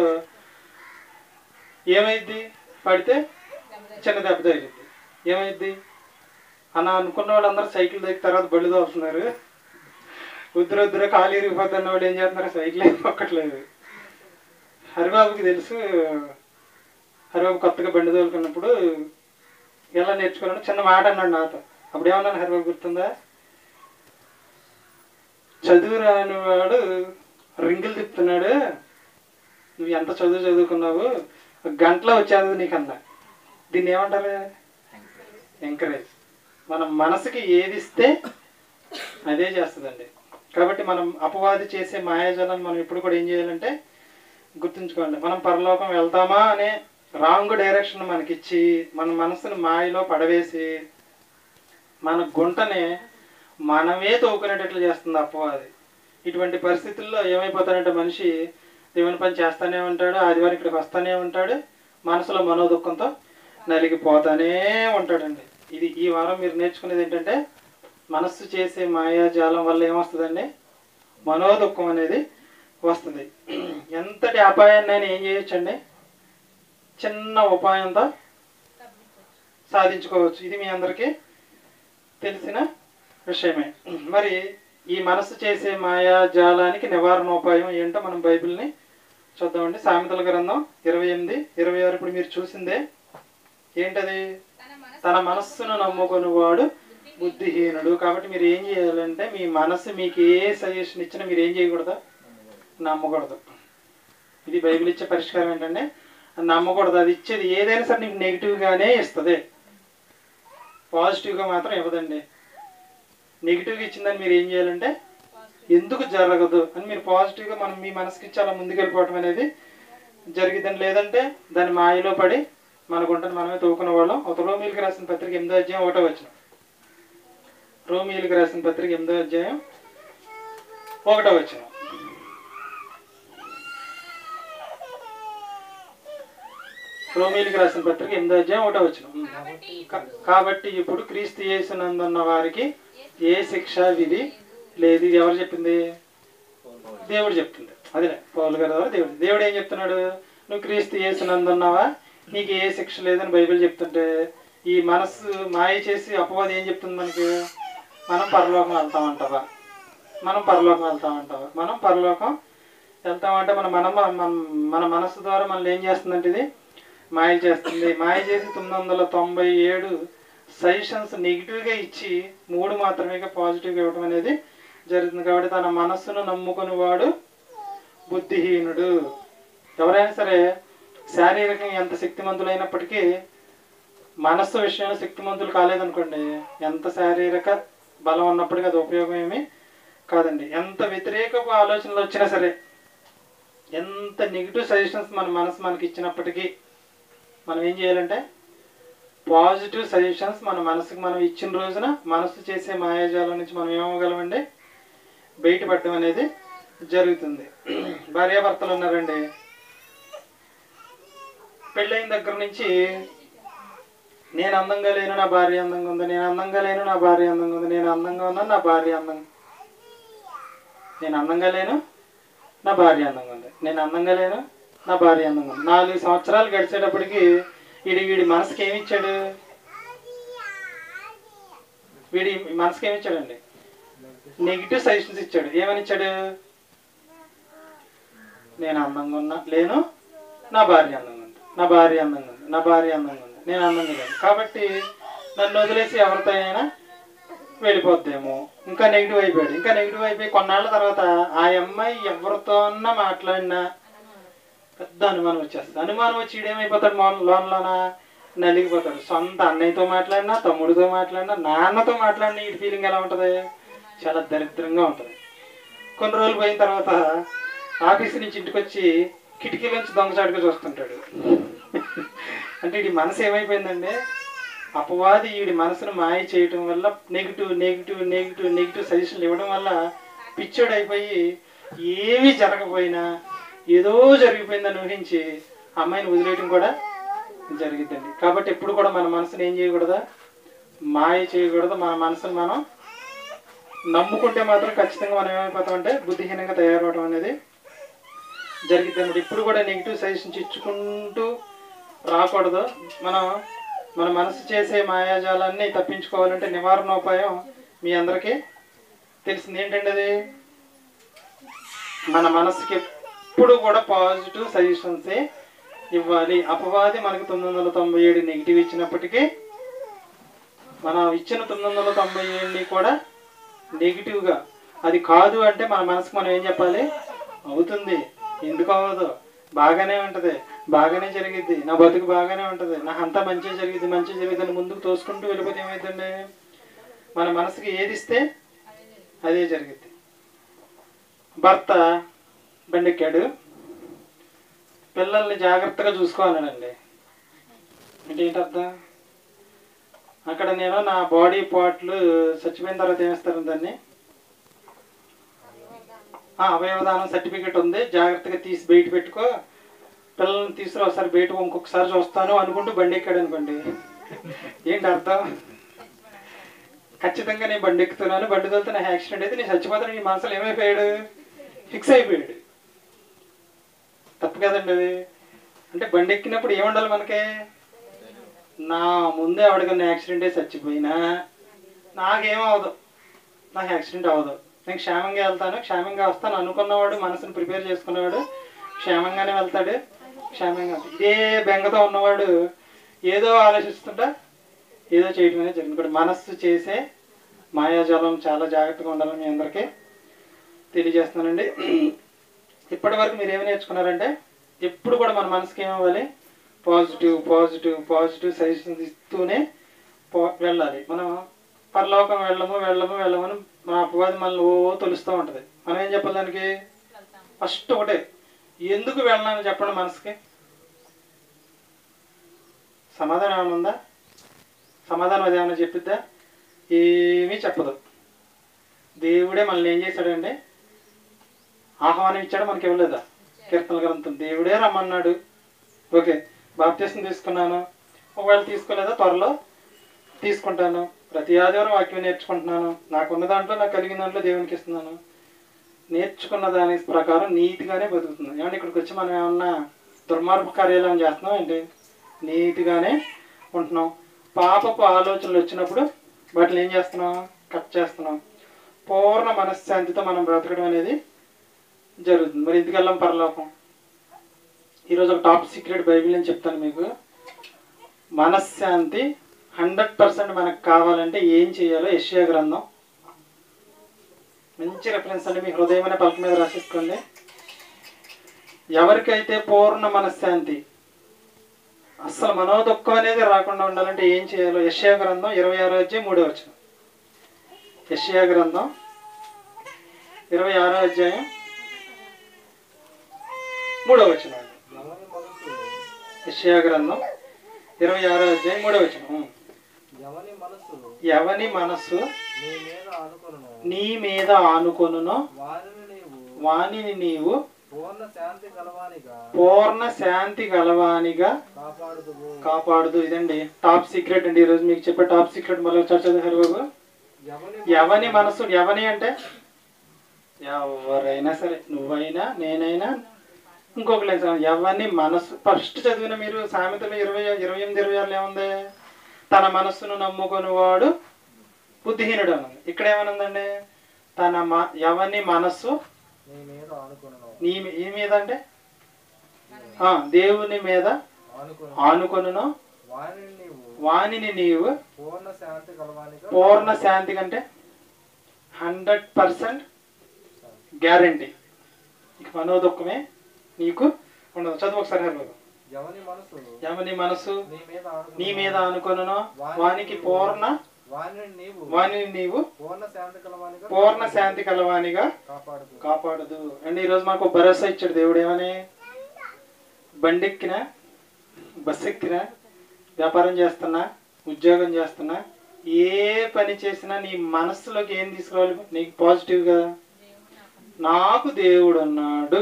ఏమైద్ది పడితే చిన్న దెబ్బ తగిలిద్ది ఏమైద్ది అన్న అనుకున్న వాళ్ళందరూ సైకిల్ దగ్గర తర్వాత బళ్ళు తోస్తున్నారు ఉద్దుర ఉద్దుర ఖాళీ ఇరిగిపోతున్న వాళ్ళు ఏం చేస్తున్నారు సైకిల్ ఏం పక్కట్లేదు హరిబాబుకి తెలుసు హరిబాబు కొత్తగా బండి తోలుకున్నప్పుడు ఎలా నేర్చుకున్నాను చిన్న మాట అన్నాడు నాతో అప్పుడు ఏమన్నాను హరిబాబు గుర్తుందా చదువు రాని వాడు రింగులు తిప్పుతున్నాడు నువ్వు ఎంత చదువు చదువుకున్నావు ఒక గంటలో వచ్చేది నీకన్నా దీన్ని ఏమంటారు ఎంకరేజ్ మన మనసుకి ఏది ఇస్తే అదే చేస్తుందండి కాబట్టి మనం అపవాది చేసే మాయాజాలను మనం ఎప్పుడు కూడా ఏం చేయాలంటే గుర్తుంచుకోండి మనం పరలోకం వెళ్తామా అనే రాంగ్ డైరెక్షన్ మనకిచ్చి మన మనసును మాయలో పడవేసి మన గుంటని మనమే తోకునేటట్లు చేస్తుంది అపవాది ఇటువంటి పరిస్థితుల్లో ఏమైపోతాడంటే మనిషి దేవుని పని చేస్తానే ఉంటాడు ఆదివారం ఇక్కడికి వస్తానే ఉంటాడు మనసులో మనోదుఖంతో నలిగిపోతానే ఉంటాడండి ఇది ఈ వారం మీరు నేర్చుకునేది ఏంటంటే మనస్సు చేసే మాయాజాలం వల్ల ఏమొస్తుందండి మనోదుఖం అనేది వస్తుంది ఎంతటి అపాయాన్ని అయినా ఏం చేయొచ్చండి చిన్న ఉపాయంతో సాధించుకోవచ్చు ఇది మీ అందరికీ తెలిసిన విషయమే మరి ఈ మనసు చేసే మాయాజాలానికి నివారణోపాయం ఏంటో మనం బైబిల్ని చూద్దామండి సామెతల గ్రంథం ఇరవై ఎనిమిది ఇరవై ఆరు ఇప్పుడు మీరు చూసిందే ఏంటది తన మనస్సును నమ్ముకుని వాడు బుద్ధిహీనుడు కాబట్టి మీరు ఏం చేయాలంటే మీ మనసు మీకు ఏ సజెషన్ ఇచ్చినా మీరు ఏం చేయకూడదు నమ్మకూడదు ఇది బైబిల్ ఇచ్చే పరిష్కారం ఏంటంటే నమ్మకూడదు అది ఇచ్చేది ఏదైనా సరే నీకు నెగిటివ్గానే ఇస్తుంది పాజిటివ్గా మాత్రం ఇవ్వదండి నెగిటివ్గా ఇచ్చిందని మీరు ఏం చేయాలంటే ఎందుకు జరగదు అని మీరు పాజిటివ్గా మనం మీ మనసుకి చాలా ముందుకెళ్ళిపోవటం అనేది జరిగిద్దని లేదంటే దాని మాయలో పడి మన గుంటను మనమే తవ్వుకున్న వాళ్ళం ఒక రోమిలకు రాసిన పత్రిక ఎనిమిదో అధ్యాయం ఒకటో వచ్చిన రోమిలకు రాసిన పత్రిక ఎనిమిదో అధ్యాయం ఒకటో వచ్చిన రోమిలకు రాసిన పత్రిక ఎనిమిదో అధ్యాయం ఒకటో వచ్చిన కా- కాబట్టి ఇప్పుడు క్రీస్తు యేసునందున్న వారికి ఏ శిక్ష విధి లేదు ఇది ఎవరు చెప్పింది దేవుడు చెప్తుంది అదిలే పౌలు గారు ద్వారా దేవుడు దేవుడు ఏం చెప్తున్నాడు నువ్వు క్రీస్తు యేసునందున్నావా నీకు ఏ శిక్ష లేదని బైబిల్ చెప్తుంటే ఈ మనస్సు మాయ చేసి అపవాది ఏం చెప్తుంది మనకి మనం పరలోకం వెళ్తామంటావా మనం పరలోకం వెళ్తామంటావా మనం పరలోకం వెళ్తామంటే మన మన మన మన మనస్సు ద్వారా మనల్ని ఏం చేస్తుందంటే ఇది మాయ చేస్తుంది మాయ చేసి తొమ్మిది వందల తొంభై ఏడు సజెషన్స్ నెగిటివ్గా ఇచ్చి మూడు మాత్రమే పాజిటివ్గా ఇవ్వడం అనేది జరుగుతుంది కాబట్టి తన మనస్సును నమ్ముకుని వాడు బుద్ధిహీనుడు ఎవరైనా సరే శారీరకంగా ఎంత శక్తిమంతులైనప్పటికీ మనస్సు విషయంలో శక్తిమంతులు కాలేదనుకోండి ఎంత శారీరక బలం ఉన్నప్పటికీ అది ఉపయోగం ఏమీ కాదండి ఎంత వ్యతిరేకపు ఆలోచనలు వచ్చినా సరే ఎంత నెగిటివ్ సజెషన్స్ మన మనసు మనకి ఇచ్చినప్పటికీ మనం ఏం చేయాలంటే పాజిటివ్ సజెషన్స్ మన మనసుకు మనం ఇచ్చిన రోజున మనసు చేసే మాయాజాలం నుంచి మనం ఏమవ్వగలమండి బయటపడడం అనేది జరుగుతుంది భార్యాభర్తలు ఉన్నారండి పెళ్ళైన దగ్గర నుంచి నేను అందంగా లేను నా భార్య అందంగా ఉంది నేను అందంగా లేను నా భార్య అందంగా ఉంది నేను అందంగా ఉన్నాను నా భార్య అందంగా నేను అందంగా లేను నా భార్య అందంగా ఉంది నేను అందంగా లేను నా భార్య అందంగా ఉంది నాలుగు సంవత్సరాలు గడిచేటప్పటికి వీడి వీడి మనసుకి ఏమి ఇచ్చాడు వీడి మనసుకి ఏమి ఇచ్చాడండి నెగిటివ్ సజెషన్స్ ఇచ్చాడు ఏమని ఇచ్చాడు నేను అందంగా ఉన్నా లేను నా భార్య అందంగా ఉంది నా భార్య అందంగా ఉంది నా భార్య అందంగా ఉంది నేను అందంగా లేను కాబట్టి నన్ను వదిలేసి ఎవరితో అయినా వెళ్ళిపోద్దేమో ఇంకా నెగిటివ్ అయిపోయాడు ఇంకా నెగిటివ్ అయిపోయి కొన్నాళ్ళ తర్వాత ఆ అమ్మాయి ఎవరితో అన్నా మాట్లాడినా పెద్ద అనుమానం వచ్చేస్తుంది అనుమానం వచ్చి ఈడేమైపోతాడు మోన్ లోన్లోన నలిగిపోతాడు సొంత అన్నయ్యతో మాట్లాడినా తమ్ముడితో మాట్లాడినా నాన్నతో మాట్లాడినా ఈ ఫీలింగ్ ఎలా ఉంటుంది చాలా దరిద్రంగా ఉంటుంది కొన్ని రోజులు పోయిన తర్వాత ఆఫీస్ నుంచి ఇంటికి వచ్చి కిటికీ నుంచి దొంగచాటుగా చూస్తుంటాడు అంటే ఈ మనసు ఏమైపోయిందండి అపవాది వీడి మనసును మాయ చేయటం వల్ల నెగిటివ్ నెగిటివ్ నెగిటివ్ నెగిటివ్ సజెషన్లు ఇవ్వడం వల్ల పిచ్చోడు అయిపోయి ఏమీ జరగకపోయినా ఏదో జరిగిపోయిందని ఊహించి అమ్మాయిని వదిలేయటం కూడా జరిగిద్దండి కాబట్టి ఎప్పుడు కూడా మన మనసుని ఏం చేయకూడదా మాయ చేయకూడదు మన మనసుని మనం నమ్ముకుంటే మాత్రం ఖచ్చితంగా మనం ఏమైపోతామంటే బుద్ధిహీనంగా తయారవడం అనేది జరిగిద్ది అన్నమాట ఇప్పుడు కూడా నెగిటివ్ సజెషన్స్ ఇచ్చుకుంటూ రాకూడదు మనం మన మనసు చేసే మాయాజాలాన్ని తప్పించుకోవాలంటే నివారణోపాయం మీ అందరికీ తెలిసింది ఏంటండి అది మన మనసుకి ఎప్పుడు కూడా పాజిటివ్ సజెషన్సే ఇవ్వాలి అపవాది మనకి తొమ్మిది వందల తొంభై ఏడు నెగిటివ్ ఇచ్చినప్పటికీ మనం ఇచ్చిన తొమ్మిది వందల తొంభై ఏడుని కూడా నెగిటివ్గా అది కాదు అంటే మన మనసుకు మనం ఏం చెప్పాలి అవుతుంది ఎందుకు అవ్వదు బాగానే ఉంటుంది బాగానే జరిగిద్ది నా బతుకు బాగానే ఉంటుంది నాకు అంతా మంచి జరిగింది మంచి జరిగింది అని ముందుకు తోసుకుంటూ వెళ్ళిపోతే ఏమైందండి మన మనసుకి ఏది ఇస్తే అదే జరిగిద్ది భర్త బండెక్కాడు పిల్లల్ని జాగ్రత్తగా చూసుకోవాలనండి అంటే ఏంటి అర్థం అక్కడ నేను నా బాడీ పార్ట్లు చచ్చిపోయిన తర్వాత ఏమిస్తారు దాన్ని ఆ, అవయవదానం సర్టిఫికేట్ ఉంది జాగ్రత్తగా తీసి బయట పెట్టుకో పిల్లల్ని తీసుకురా ఒకసారి బయట ఇంకొకసారి చూస్తాను అనుకుంటూ బండి ఎక్కాడు అనుకోండి ఏంటి అర్థం ఖచ్చితంగా నేను బండి ఎక్కుతున్నాను బండి తోలితే నాకు యాక్సిడెంట్ అయితే నేను చచ్చిపోతాను నీ మనసులో ఏమైపోయాడు ఫిక్స్ అయిపోయాడు తప్పు కదండి అది అంటే బండి ఎక్కినప్పుడు ఏముండాలి మనకి నా ముందే ఆవిడకన్నా యాక్సిడెంట్ అయి చచ్చిపోయినా నాకేమవదు నాకు యాక్సిడెంట్ అవ్వదు నేను క్షేమంగా వెళ్తాను క్షేమంగా వస్తాను అనుకున్నవాడు మనసుని ప్రిపేర్ చేసుకున్నవాడు క్షేమంగానే వెళ్తాడు క్షేమంగా ఇదే బెంగతో ఉన్నవాడు ఏదో ఆలోచిస్తుంటా ఏదో చేయడం అనేది జరిగింది ఇప్పుడు మనస్సు చేసే మాయాజాలం చాలా జాగ్రత్తగా ఉండాలని మీ అందరికీ తెలియజేస్తున్నానండి ఇప్పటి వరకు మీరు ఏమి నేర్చుకున్నారంటే ఎప్పుడు కూడా మన మనసుకి ఏమవ్వాలి పాజిటివ్ పాజిటివ్ పాజిటివ్ సజెషన్స్ ఇస్తూనే పో వెళ్ళాలి మనం పరలోకం వెళ్ళము వెళ్ళము వెళ్ళమని మన అపవాది మనల్ని ఓ తొలుస్తూ ఉంటుంది మనం ఏం చెప్పాలి దానికి ఫస్ట్ ఒకటే ఎందుకు వెళ్ళాలని చెప్పండి మనసుకి సమాధానం ఏమైనా ఉందా సమాధానం అది ఏమైనా చెప్పిద్దా ఏమీ చెప్పదు దేవుడే మనల్ని ఏం చేశాడండి ఆహ్వానం ఇచ్చాడు మనకి ఇవ్వలేదా కీర్తన గ్రంథం దేవుడే రమ్మన్నాడు ఓకే బాప్తీసం తీసుకున్నాను ఒకవేళ తీసుకోలేదా త్వరలో తీసుకుంటాను ప్రతి ఆదివారం వాక్యం నేర్చుకుంటున్నాను నాకున్న దాంట్లో నాకు కలిగిన దాంట్లో దేవునికి ఇస్తున్నాను నేర్చుకున్న దాని ప్రకారం నీతిగానే బతుకుతున్నాను ఏమంటే ఇక్కడికి వచ్చి మనం ఏమన్నా దుర్మార్గ కార్యాలయం చేస్తున్నాం ఏంటి నీతిగానే ఉంటున్నాం పాపపు ఆలోచనలు వచ్చినప్పుడు వాటిని ఏం చేస్తున్నాం కట్ చేస్తున్నాం పూర్ణ మనశ్శాంతితో మనం బ్రతకడం అనేది జరుగుతుంది మరి ఇంటికి వెళ్ళాం పరలోకం ఈరోజు ఒక టాప్ సీక్రెట్ బైబిల్ అని చెప్తాను మీకు మనశ్శాంతి హండ్రెడ్ పర్సెంట్ మనకు కావాలంటే ఏం చేయాలో యశ్యా గ్రంథం మంచి రెఫరెన్స్ అండి మీ హృదయం అనే పలక మీద రాసేసుకోండి ఎవరికైతే పూర్ణ మనశ్శాంతి అస్సలు మనోదుఖం అనేది రాకుండా ఉండాలంటే ఏం చేయాలో యశ్యా గ్రంథం ఇరవై ఆరో అధ్యాయం మూడో వచ్చిన యశ్యా గ్రంథం ఇరవై ఆరో అధ్యాయం మూడో వచ్చిన ఎవరి మనసు యశ్యా గ్రంథం ఇరవై ఆరో అధ్యాయం మూడో వచ్చిన ఎవరి మనసు ఎవని మనస్సు నీ మీద ఆనుకొను నీ మీద ఆనుకొనునో వారిని నీవు వానిని నీవు పూర్ణ శాంతి కలవానిగా పూర్ణ శాంతి గలవానిగా కాపాడుదువు కాపాడుదు ఇదండి టాప్ సీక్రెట్ అండి ఈరోజు మీకు చెప్పే టాప్ సీక్రెట్ మళ్ళీ ఒకసారి చదివారు బాబు ఎవని ఎవని మనసు ఎవని అంటే ఎవరైనా సరే నువ్వైనా నేనైనా ఇంకొక లేదు ఎవరిని మనసు ఫస్ట్ చదివిన మీరు సామెతలు ఇరవై ఇరవై ఎనిమిది ఇరవై ఆరులో ఏముంది తన మనస్సును నమ్ముకొని వాడు బుద్ధిహీనుడు అని ఉంది ఇక్కడ ఏమనుందండి తన మ ఎవని మనస్సు నీ మీద ఆనుకును నీ మీ- ఈ మీద అంటే ఆ, దేవుని మీద ఆనుకును ఆనుకొనును వారిని నీవు వానిని నీవు పూర్ణ శాంతి కలవానిగా పూర్ణ శాంతి కంటే హండ్రెడ్ పర్సెంట్ గ్యారంటీ ఇక మనోదుఖమే నీకు ఉండదు చదువు ఒకసారి హరిబాబు ఎవని మనసు ఎవని మనసు నీ మీద ఆనుకును నీ మీద అనుకొనును వానికి పూర్ణ వారిని నీవు వానిని నీవు పూర్ణ శాంతి కలవానిగా పూర్ణ శాంతి కలవానిగా కాపాడుదు కాపాడదు అండి ఈరోజు మాకు భరోసా ఇచ్చాడు దేవుడు ఏమని బండి ఎక్కినా బస్సు ఎక్కినా వ్యాపారం చేస్తున్నా ఉద్యోగం చేస్తున్నా ఏ పని చేసినా నీ మనస్సులోకి ఏం తీసుకురావాలి నీకు పాజిటివ్గా నాకు దేవుడు అన్నాడు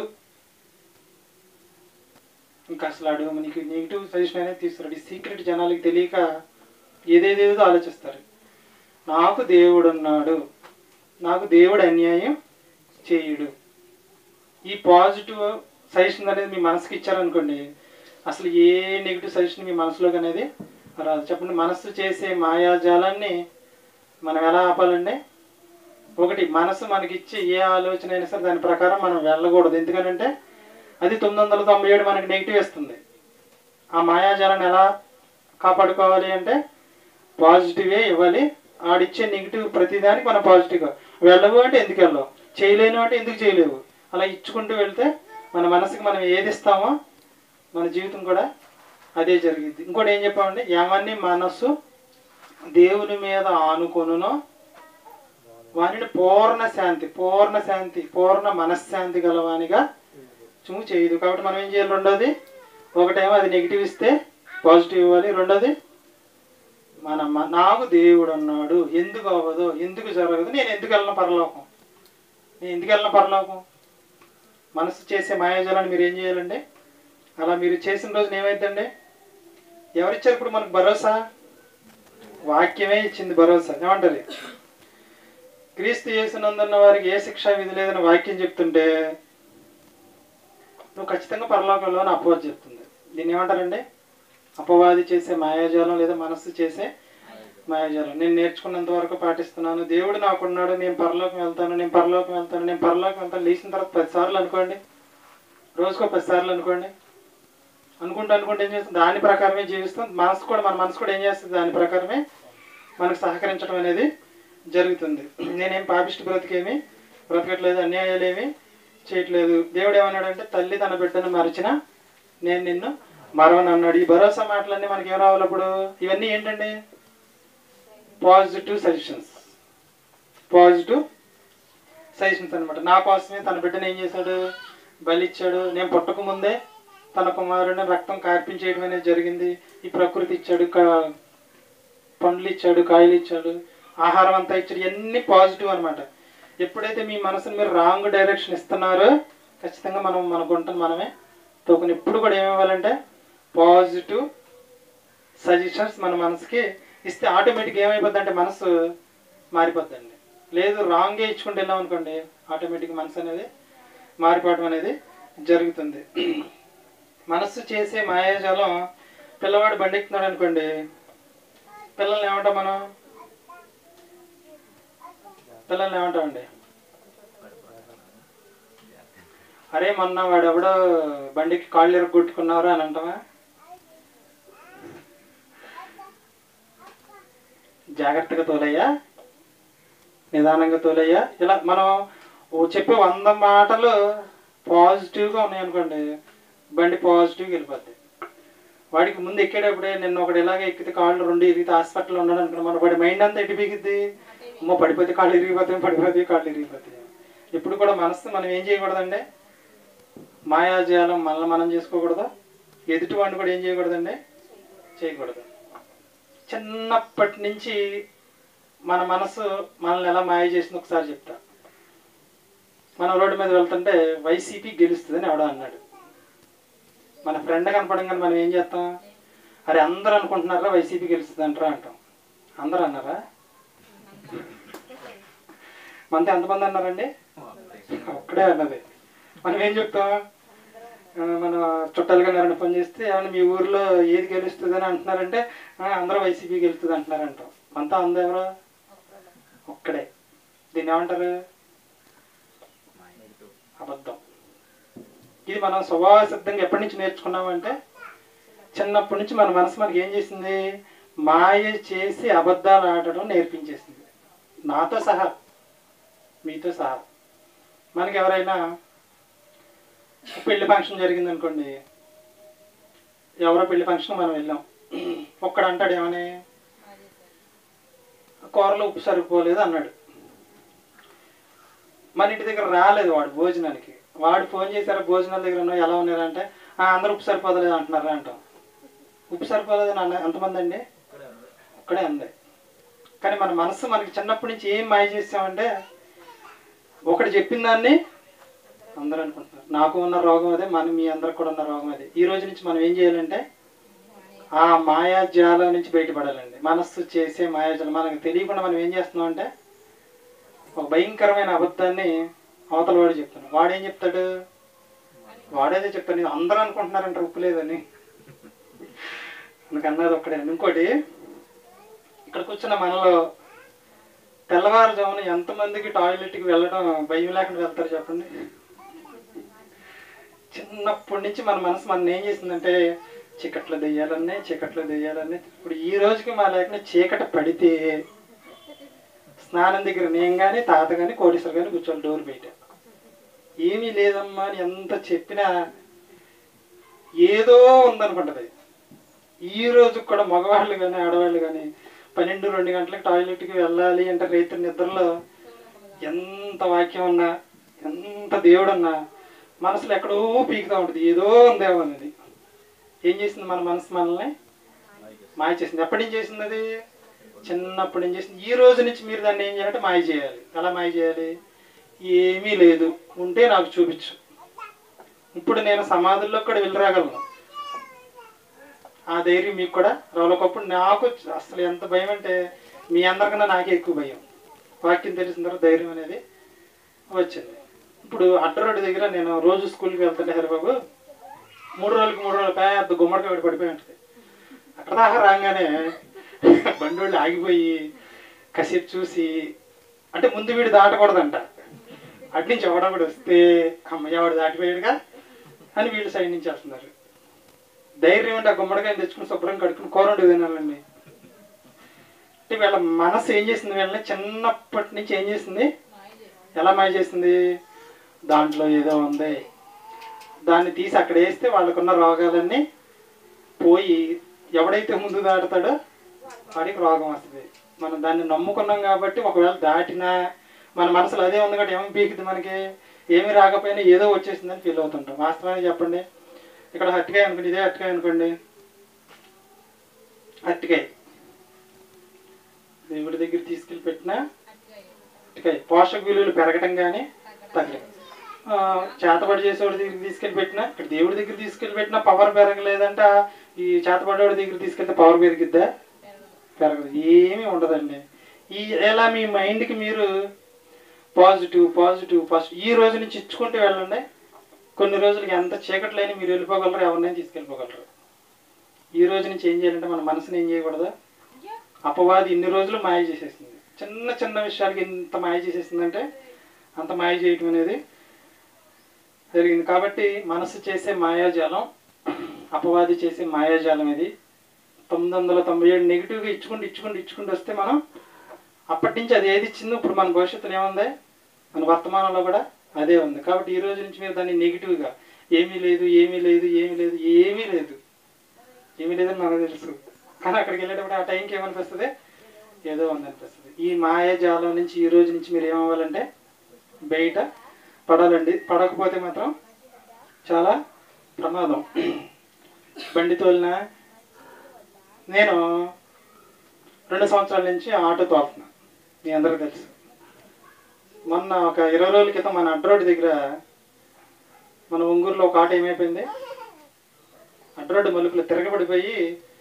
ఇంకా అసలు అడుగు నీకు నెగిటివ్ సజెషన్ అనేది తీసుకురాడు ఈ సీక్రెట్ జనాలకి తెలియక ఏదేదేదో ఆలోచిస్తారు నాకు దేవుడు అన్నాడు నాకు దేవుడు అన్యాయం చేయుడు ఈ పాజిటివ్ సజెషన్ అనేది మీ మనసుకి ఇచ్చారనుకోండి అసలు ఏ నెగిటివ్ సజెషన్ మీ మనసులోకి అనేది రాదు చెప్పండి మనస్సు చేసే మాయాజాలాన్ని మనం ఎలా ఆపాలండి ఒకటి మనసు మనకి ఇచ్చే ఏ ఆలోచన అయినా సరే దాని ప్రకారం మనం వెళ్ళకూడదు ఎందుకనంటే అది తొమ్మిది వందల తొంభై ఏడు మనకి నెగిటివ్ ఇస్తుంది ఆ మాయాజాలాన్ని ఎలా కాపాడుకోవాలి అంటే పాజిటివే ఇవ్వాలి ఆడిచ్చే నెగిటివ్ ప్రతిదానికి మనం పాజిటివ్గా వెళ్ళవు అంటే ఎందుకు వెళ్ళవు చేయలేను అంటే ఎందుకు చేయలేవు అలా ఇచ్చుకుంటూ వెళ్తే మన మనసుకి మనం ఏది ఇస్తామో మన జీవితం కూడా అదే జరిగింది ఇంకోటి ఏం చెప్పామండి ఎవరిని మనసు దేవుని మీద ఆనుకొనునో వానిని పూర్ణ శాంతి పూర్ణ శాంతి పూర్ణ మనశ్శాంతి గలవానిగా చూము చేయదు కాబట్టి మనం ఏం చేయాలి రెండోది ఒకటేమో అది నెగిటివ్ ఇస్తే పాజిటివ్ ఇవ్వాలి రెండోది మన మ- నాకు దేవుడు అన్నాడు ఎందుకు అవ్వదు ఎందుకు జరగదు నేను ఎందుకు వెళ్ళిన పరలోకం నేను ఎందుకు వెళ్ళిన పరలోకం మనసు చేసే మాయాజాలాన్ని మీరు ఏం చేయాలండి అలా మీరు చేసిన రోజున ఏమైందండి ఎవరిచ్చారు ఇప్పుడు మనకు భరోసా వాక్యమే ఇచ్చింది భరోసా ఏమంటారు క్రీస్తు చేసినందున్న వారికి ఏ శిక్ష విధి లేదని వాక్యం చెప్తుంటే నువ్వు ఖచ్చితంగా పరలోకంలో అని అపవాది చెప్తుంది దీన్ని ఏమంటారండి అపవాది చేసే మాయాజాలం లేదా మనస్సు చేసే మాయాజాలం నేను నేర్చుకున్నంత వరకు పాటిస్తున్నాను దేవుడు నాకున్నాడు నేను పరలోకం వెళ్తాను నేను పరలోకం వెళ్తాను నేను పరలోకం వెళ్తాను లేచిన తర్వాత పది సార్లు అనుకోండి రోజుకో పది సార్లు అనుకోండి అనుకుంటూ అనుకుంటే ఏం చేస్తుంది దాని ప్రకారమే జీవిస్తాం మనసు కూడా మన మనసు కూడా ఏం చేస్తుంది దాని ప్రకారమే మనకు సహకరించడం అనేది జరుగుతుంది నేనేం పాపిష్టి బ్రతికేమి బ్రతకట్లేదు అన్యాయాలు ఏమి చేయట్లేదు దేవుడు ఏమన్నాడంటే తల్లి తన బిడ్డను మరిచిన నేను నిన్ను మరవను అన్నాడు ఈ భరోసా మాటలన్నీ మనకి ఏం రావాలి అప్పుడు ఇవన్నీ ఏంటండి పాజిటివ్ సజెషన్స్ పాజిటివ్ సజెషన్స్ అనమాట నా కోసమే తన బిడ్డను ఏం చేశాడు బలిచ్చాడు నేను పుట్టక ముందే తన కుమారుని రక్తం కార్పించేయడం అనేది జరిగింది ఈ ప్రకృతి ఇచ్చాడు కా- పండ్లు ఇచ్చాడు కాయలు ఇచ్చాడు ఆహారం అంతా ఇచ్చాడు ఇవన్నీ పాజిటివ్ అనమాట ఎప్పుడైతే మీ మనసుని మీరు రాంగ్ డైరెక్షన్ ఇస్తున్నారో ఖచ్చితంగా మనం మన గుంటను మనమే తోకుని ఎప్పుడు కూడా ఏమివ్వాలంటే పాజిటివ్ సజెషన్స్ మన మనసుకి ఇస్తే ఆటోమేటిక్ ఏమైపోద్ది అంటే మనసు మారిపోద్దండి లేదు రాంగే ఇచ్చుకుంటూ వెళ్ళాం అనుకోండి ఆటోమేటిక్ మనసు అనేది మారిపోవడం అనేది జరుగుతుంది మనస్సు చేసే మాయాజాలం పిల్లవాడు బండి ఎక్కుతున్నాడు అనుకోండి పిల్లల్ని ఏమంటాం మనం పిల్లల్ని ఏమంటామండి అరే మొన్న వాడు ఎవడో బండికి కాళ్ళు ఎరగొట్టుకున్నారు అని అంటామా జాగ్రత్తగా తోలయ్యా నిదానంగా తోలయ్యా ఇలా మనం ఓ చెప్పే వంద మాటలు పాజిటివ్గా ఉన్నాయి అనుకోండి బండి పాజిటివ్గా వెళ్ళిపోద్ది వాడికి ముందు ఎక్కేటప్పుడే నిన్న ఒకటి ఇలాగే ఎక్కితే కాళ్ళు రెండు ఇరిగితే హాస్పిటల్లో ఉన్నాడు అనుకున్నా మన వాడి మైండ్ అంతా ఎటు పీకిద్ది అమ్మో పడిపోతే కాళ్ళు ఇరిగిపోతాయి పడిపోతాయి కాళ్ళు ఇరిగిపోతాయి ఎప్పుడు కూడా మనసు మనం ఏం చేయకూడదండి మాయాజాలం మనల్ని మనం చేసుకోకూడదు ఎదుటి వాడిని కూడా ఏం చేయకూడదండి చేయకూడదు చిన్నప్పటి నుంచి మన మనసు మనల్ని ఎలా మాయ చేసింది ఒకసారి చెప్తా మనం రోడ్డు మీద వెళ్తుంటే వైసీపీ గెలుస్తుందని ఎవడో అన్నాడు మన ఫ్రెండ్ కనపడంగానే మనం ఏం చేస్తాం అరే అందరూ అనుకుంటున్నారా వైసీపీ గెలుస్తుంది అంటారా అంటాం అందరూ అన్నారా మనతో ఎంతమంది అన్నారండి ఒక్కడే అన్నది మనం ఏం చెప్తాం ఆ, మన చుట్టాలుగా ఎవరైనా ఫోన్ చేస్తే ఏమన్నా మీ ఊర్లో ఏది గెలుస్తుంది అని అంటున్నారంటే "ఆ, అందరూ వైసీపీ గెలుస్తుంది అంటున్నారు అంటాం అంతా అంద ఎవరు ఒక్కడే దీన్ని ఏమంటారు అబద్ధం ఇది మనం స్వభావ సిద్ధంగా ఎప్పటి నుంచి నేర్చుకున్నామంటే చిన్నప్పటి నుంచి మన మనసు మనకి ఏం చేసింది మాయ చేసి అబద్ధాలు ఆడటం నేర్పించేసింది నాతో సహా మీతో సహా మనకి ఎవరైనా పెళ్లి ఫంక్షన్ జరిగింది అనుకోండి ఎవరో పెళ్లి ఫంక్షన్ మనం వెళ్ళాం ఒక్కడ అంటాడు ఏమని కూరలో ఉప్పు సరిపోలేదు అన్నాడు మన ఇంటి దగ్గర రాలేదు వాడు భోజనానికి వాడు ఫోన్ చేశారు భోజనాల దగ్గర ఉన్నావు ఎలా ఉన్నారు అంటే "ఆ, అందరూ ఉప్పు సరిపోదలేదు అంటున్నారా అంటాం ఉప్పు సరిపోలేదు అన్న ఎంతమంది అండి ఒక్కడే అంది కానీ మన మనసు మనకి చిన్నప్పటి నుంచి ఏం మాయ చేసామంటే ఒకటి చెప్పిన దాన్ని అందరూ అనుకుంటున్నారు నాకు ఉన్న రోగం అదే మన మీ అందరికి కూడా ఉన్న రోగం అదే ఈ రోజు నుంచి మనం ఏం చేయాలంటే ఆ మాయాజాలం నుంచి బయటపడాలండి మనస్సు చేసే మాయాజాలం మనకు తెలియకుండా మనం ఏం చేస్తున్నాం అంటే ఒక భయంకరమైన అబద్ధాన్ని అవతల వాడు చెప్తాను వాడు ఏం చెప్తాడు వాడేదే చెప్తాడు "ఇది అందరూ అనుకుంటున్నారంట ఉప్పు లేదని నాకు అన్నది ఒక్కడే ఇంకోటి ఇక్కడ కూర్చున్న మనలో తెల్లవారుజామున ఎంతమందికి టాయిలెట్కి వెళ్ళడం భయం లేకుండా వెళ్తారు చెప్పండి చిన్నప్పటి నుంచి మన మనసు మన ఏం చేసిందంటే చీకట్లో దెయ్యాలన్నీ చీకట్లో దెయ్యాలన్నీ ఇప్పుడు ఈ రోజుకి మా లేకుండా చీకటి పడితే స్నానం దగ్గర నేను కానీ తాత కానీ కోటేశ్వర కానీ కూర్చోవాలి డోర్ బయట ఏమీ లేదమ్మా అని ఎంత చెప్పినా ఏదో ఉందనుకుంటది ఈ రోజు కూడా మగవాళ్ళు కానీ ఆడవాళ్ళు కానీ పన్నెండు రెండు గంటలకు టాయిలెట్కి వెళ్ళాలి అంటే రైతు నిద్రలో ఎంత వాక్యం ఉన్నా ఎంత దేవుడు ఉన్నా మనసులో ఎక్కడో పీకుతూ ఉంటుంది ఏదో ఉందేమో అనేది ఏం చేసింది మన మనసు మనల్ని మాయ చేసింది ఎప్పటి నుంచి చేసింది అది చిన్నప్పటి నుంచి చేసింది ఈ రోజు నుంచి మీరు దాన్ని ఏం చేయాలంటే మాయ చేయాలి ఎలా మాయ చేయాలి ఏమీ లేదు ఉంటే నాకు చూపించు ఇప్పుడు నేను సమాధుల్లో కూడా వెళ్ళి రాగలను ఆ ధైర్యం మీకు కూడా రావులకప్పుడు నాకు అసలు ఎంత భయం అంటే మీ అందరికన్నా నాకే ఎక్కువ భయం వాక్యం తెలిసిన తర్వాత ధైర్యం అనేది వచ్చింది ఇప్పుడు అడ్డరోడ్డు దగ్గర నేను రోజు స్కూల్కి వెళ్తుంటే హరిబాబు మూడు రోజులకి మూడు రోజులు పెద్ద గుమ్మడికాయ ఒకటి పడిపోయి ఉంటుంది అక్కడ దాకా రాగానే బండోళ్ళు ఆగిపోయి కాసేపు చూసి అంటే ముందు వీడు దాటకూడదంట అటు నుంచి ఎవడో కూడా వస్తే అమ్మయ్య వాడు దాటిపోయాడుగా అని వీళ్ళు సైడ్ నుంచి వస్తున్నారు ధైర్యం ఉంటే ఆ గుమ్మడికాయ తెచ్చుకుని శుభ్రం కడుక్కుని కూర వండి తినాలండి అంటే వీళ్ళ మనసు ఏం చేసింది వీళ్ళని చిన్నప్పటి నుంచి ఏం చేసింది ఎలా మాయ చేసింది దాంట్లో ఏదో ఉంది దాన్ని తీసి అక్కడ వేస్తే వాళ్ళకున్న రోగాలన్నీ పోయి ఎవడైతే ముందు దాటుతాడో వాడికి రోగం వస్తుంది మనం దాన్ని నమ్ముకున్నాం కాబట్టి ఒకవేళ దాటినా మన మనసులో అదే ఉంది కాబట్టి ఏమి పీకింది మనకి ఏమీ రాకపోయినా ఏదో వచ్చేసిందని ఫీల్ అవుతుంటాం వాస్తవానికి చెప్పండి ఇక్కడ అట్టికాయ అనుకోండి ఇదే అట్టికాయ అనుకోండి అట్టికాయ దేవుడి దగ్గర తీసుకెళ్ళి పెట్టినా అట్టికాయ పోషక విలువలు పెరగటం కానీ తగ్గలేదు ఆ, చేతబడి చేసేవాడి దగ్గర తీసుకెళ్ళి పెట్టినా ఇక్కడ దేవుడి దగ్గర తీసుకెళ్ళి పెట్టినా పవర్ పెరగలేదంట ఈ చేతబడేవాడి దగ్గర తీసుకెళ్తే పవర్ పెరిగిద్దా పెరగదు ఏమీ ఉండదండి ఈ ఎలా మీ మైండ్కి మీరు పాజిటివ్ పాజిటివ్ పాజిటివ్ ఈ రోజు నుంచి ఇచ్చుకుంటూ వెళ్ళండి కొన్ని రోజులకి ఎంత చీకట్లైనా మీరు వెళ్ళిపోగలరు ఎవరినైనా తీసుకెళ్ళిపోగలరు ఈ రోజు నుంచి ఏం చేయాలంటే మన మనసుని ఏం చేయకూడదు అపవాది ఇన్ని రోజులు మాయ చేసేసింది చిన్న చిన్న విషయాలకి ఇంత మాయ చేసేసిందంటే అంత మాయ చేయటం అనేది జరిగింది కాబట్టి మనసు చేసే మాయాజాలం అపవాది చేసే మాయాజాలం ఇది తొమ్మిది వందల తొంభై ఏడు నెగిటివ్గా ఇచ్చుకుంటూ ఇచ్చుకుంటూ ఇచ్చుకుంటూ వస్తే మనం అప్పటి నుంచి అది ఏది ఇచ్చిందో ఇప్పుడు మన భవిష్యత్తులో ఏముంది మన వర్తమానంలో కూడా అదే ఉంది కాబట్టి ఈ రోజు నుంచి మీరు దాన్ని నెగిటివ్గా ఏమీ లేదు ఏమీ లేదు ఏమీ లేదు ఏమీ లేదు ఏమీ లేదని మనకు తెలుసు కానీ అక్కడికి వెళ్ళేటప్పుడు ఆ టైంకి ఏమనిపిస్తుంది ఏదో ఉంది అనిపిస్తుంది ఈ మాయాజాలం నుంచి ఈ రోజు నుంచి మీరు ఏమవ్వాలంటే బయట పడాలండి పడకపోతే మాత్రం చాలా ప్రమాదం బండి తోలిన నేను రెండు సంవత్సరాల నుంచి ఆటో తోలుతున్నా మీ అందరికీ తెలుసు మొన్న ఒక ఇరవై రోజుల క్రితం మన అడ్రోడ్ దగ్గర మన ఒంగూరులో ఒక ఆట ఏమైపోయింది అడ్రోడ్ మలుపులు తిరగబడిపోయి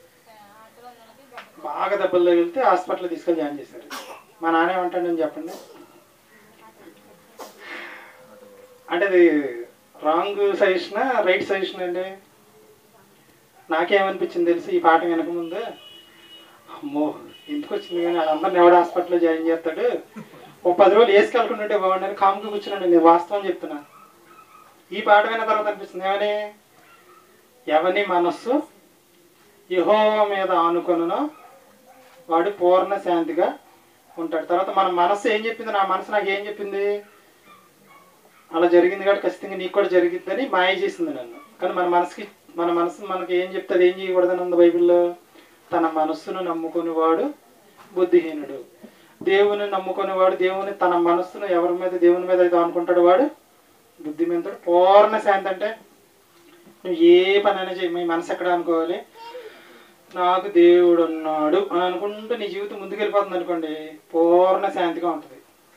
బాగా దెబ్బలు తగిలితే హాస్పిటల్ తీసుకెళ్ళి జాయిన్ చేశారు మా నాన్న ఏమంటాడని చెప్పండి అంటే అది రాంగ్ సజెషనా రైట్ సజెషన్ అండి నాకేమనిపించింది తెలిసి ఈ పాట వినక ముందు అమ్మో ఎందుకు వచ్చింది కానీ వాళ్ళందరిని ఎవడ హాస్పిటల్లో జాయిన్ చేస్తాడు ఒక పది రోజులు వేసుకెళ్ళకుంటుంటే బాగుండని కాముకి కూర్చున్నాను నేను వాస్తవం చెప్తున్నా ఈ పాట విన్న తర్వాత అనిపిస్తుంది ఏమని ఎవని మనస్సు యహో మీద ఆనుకొనునో వాడు పూర్ణ శాంతిగా ఉంటాడు తర్వాత మన మనస్సు ఏం చెప్పింది నా మనసు నాకు ఏం చెప్పింది అలా జరిగింది కాబట్టి ఖచ్చితంగా నీకు కూడా జరిగిద్దని మాయ చేసింది నన్ను కానీ మన మనసుకి మన మనసు మనకి ఏం చెప్తుంది ఏం చేయకూడదని ఉంది బైబిల్లో తన మనస్సును నమ్ముకునేవాడు బుద్ధిహీనుడు దేవుని నమ్ముకునేవాడు దేవుని తన మనస్సును ఎవరి మీద దేవుని మీద అయితే అనుకుంటాడు వాడు బుద్ధిమంతుడు పూర్ణ శాంతి అంటే నువ్వు ఏ పనైనా చేయి మీ మనసు ఎక్కడ అనుకోవాలి నాకు దేవుడు ఉన్నాడు అని అనుకుంటూ నీ జీవితం ముందుకు వెళ్ళిపోతుంది అనుకోండి పూర్ణ శాంతిగా ఉంటుంది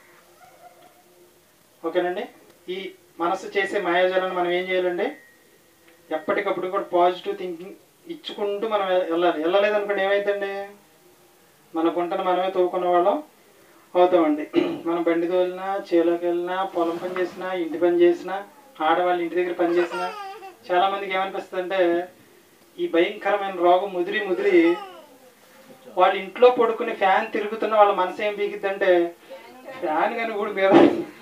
ఓకేనండి ఈ మనసు చేసే మాయాజాలను మనం ఏం చేయాలండి ఎప్పటికప్పుడు కూడా పాజిటివ్ థింకింగ్ ఇచ్చుకుంటూ మనం వెళ్ళాలి వెళ్ళలేదు అనుకోండి ఏమైందండి మనకుంటని మనమే తోకున్న వాళ్ళం అవుతామండి మనం బండి తోలినా చేలోకి వెళ్ళినా పొలం పని చేసినా ఇంటి పని చేసినా ఆడవాళ్ళు ఇంటి దగ్గర పని చేసినా చాలా మందికి ఏమనిపిస్తుంది అంటే ఈ భయంకరమైన రోగం ముదిరి ముదిరి వాళ్ళ ఇంట్లో పడుకుని ఫ్యాన్ తిరుగుతున్న వాళ్ళ మనసు ఏం పీకిద్దంటే ఫ్యాన్ కానీ కూడా మీద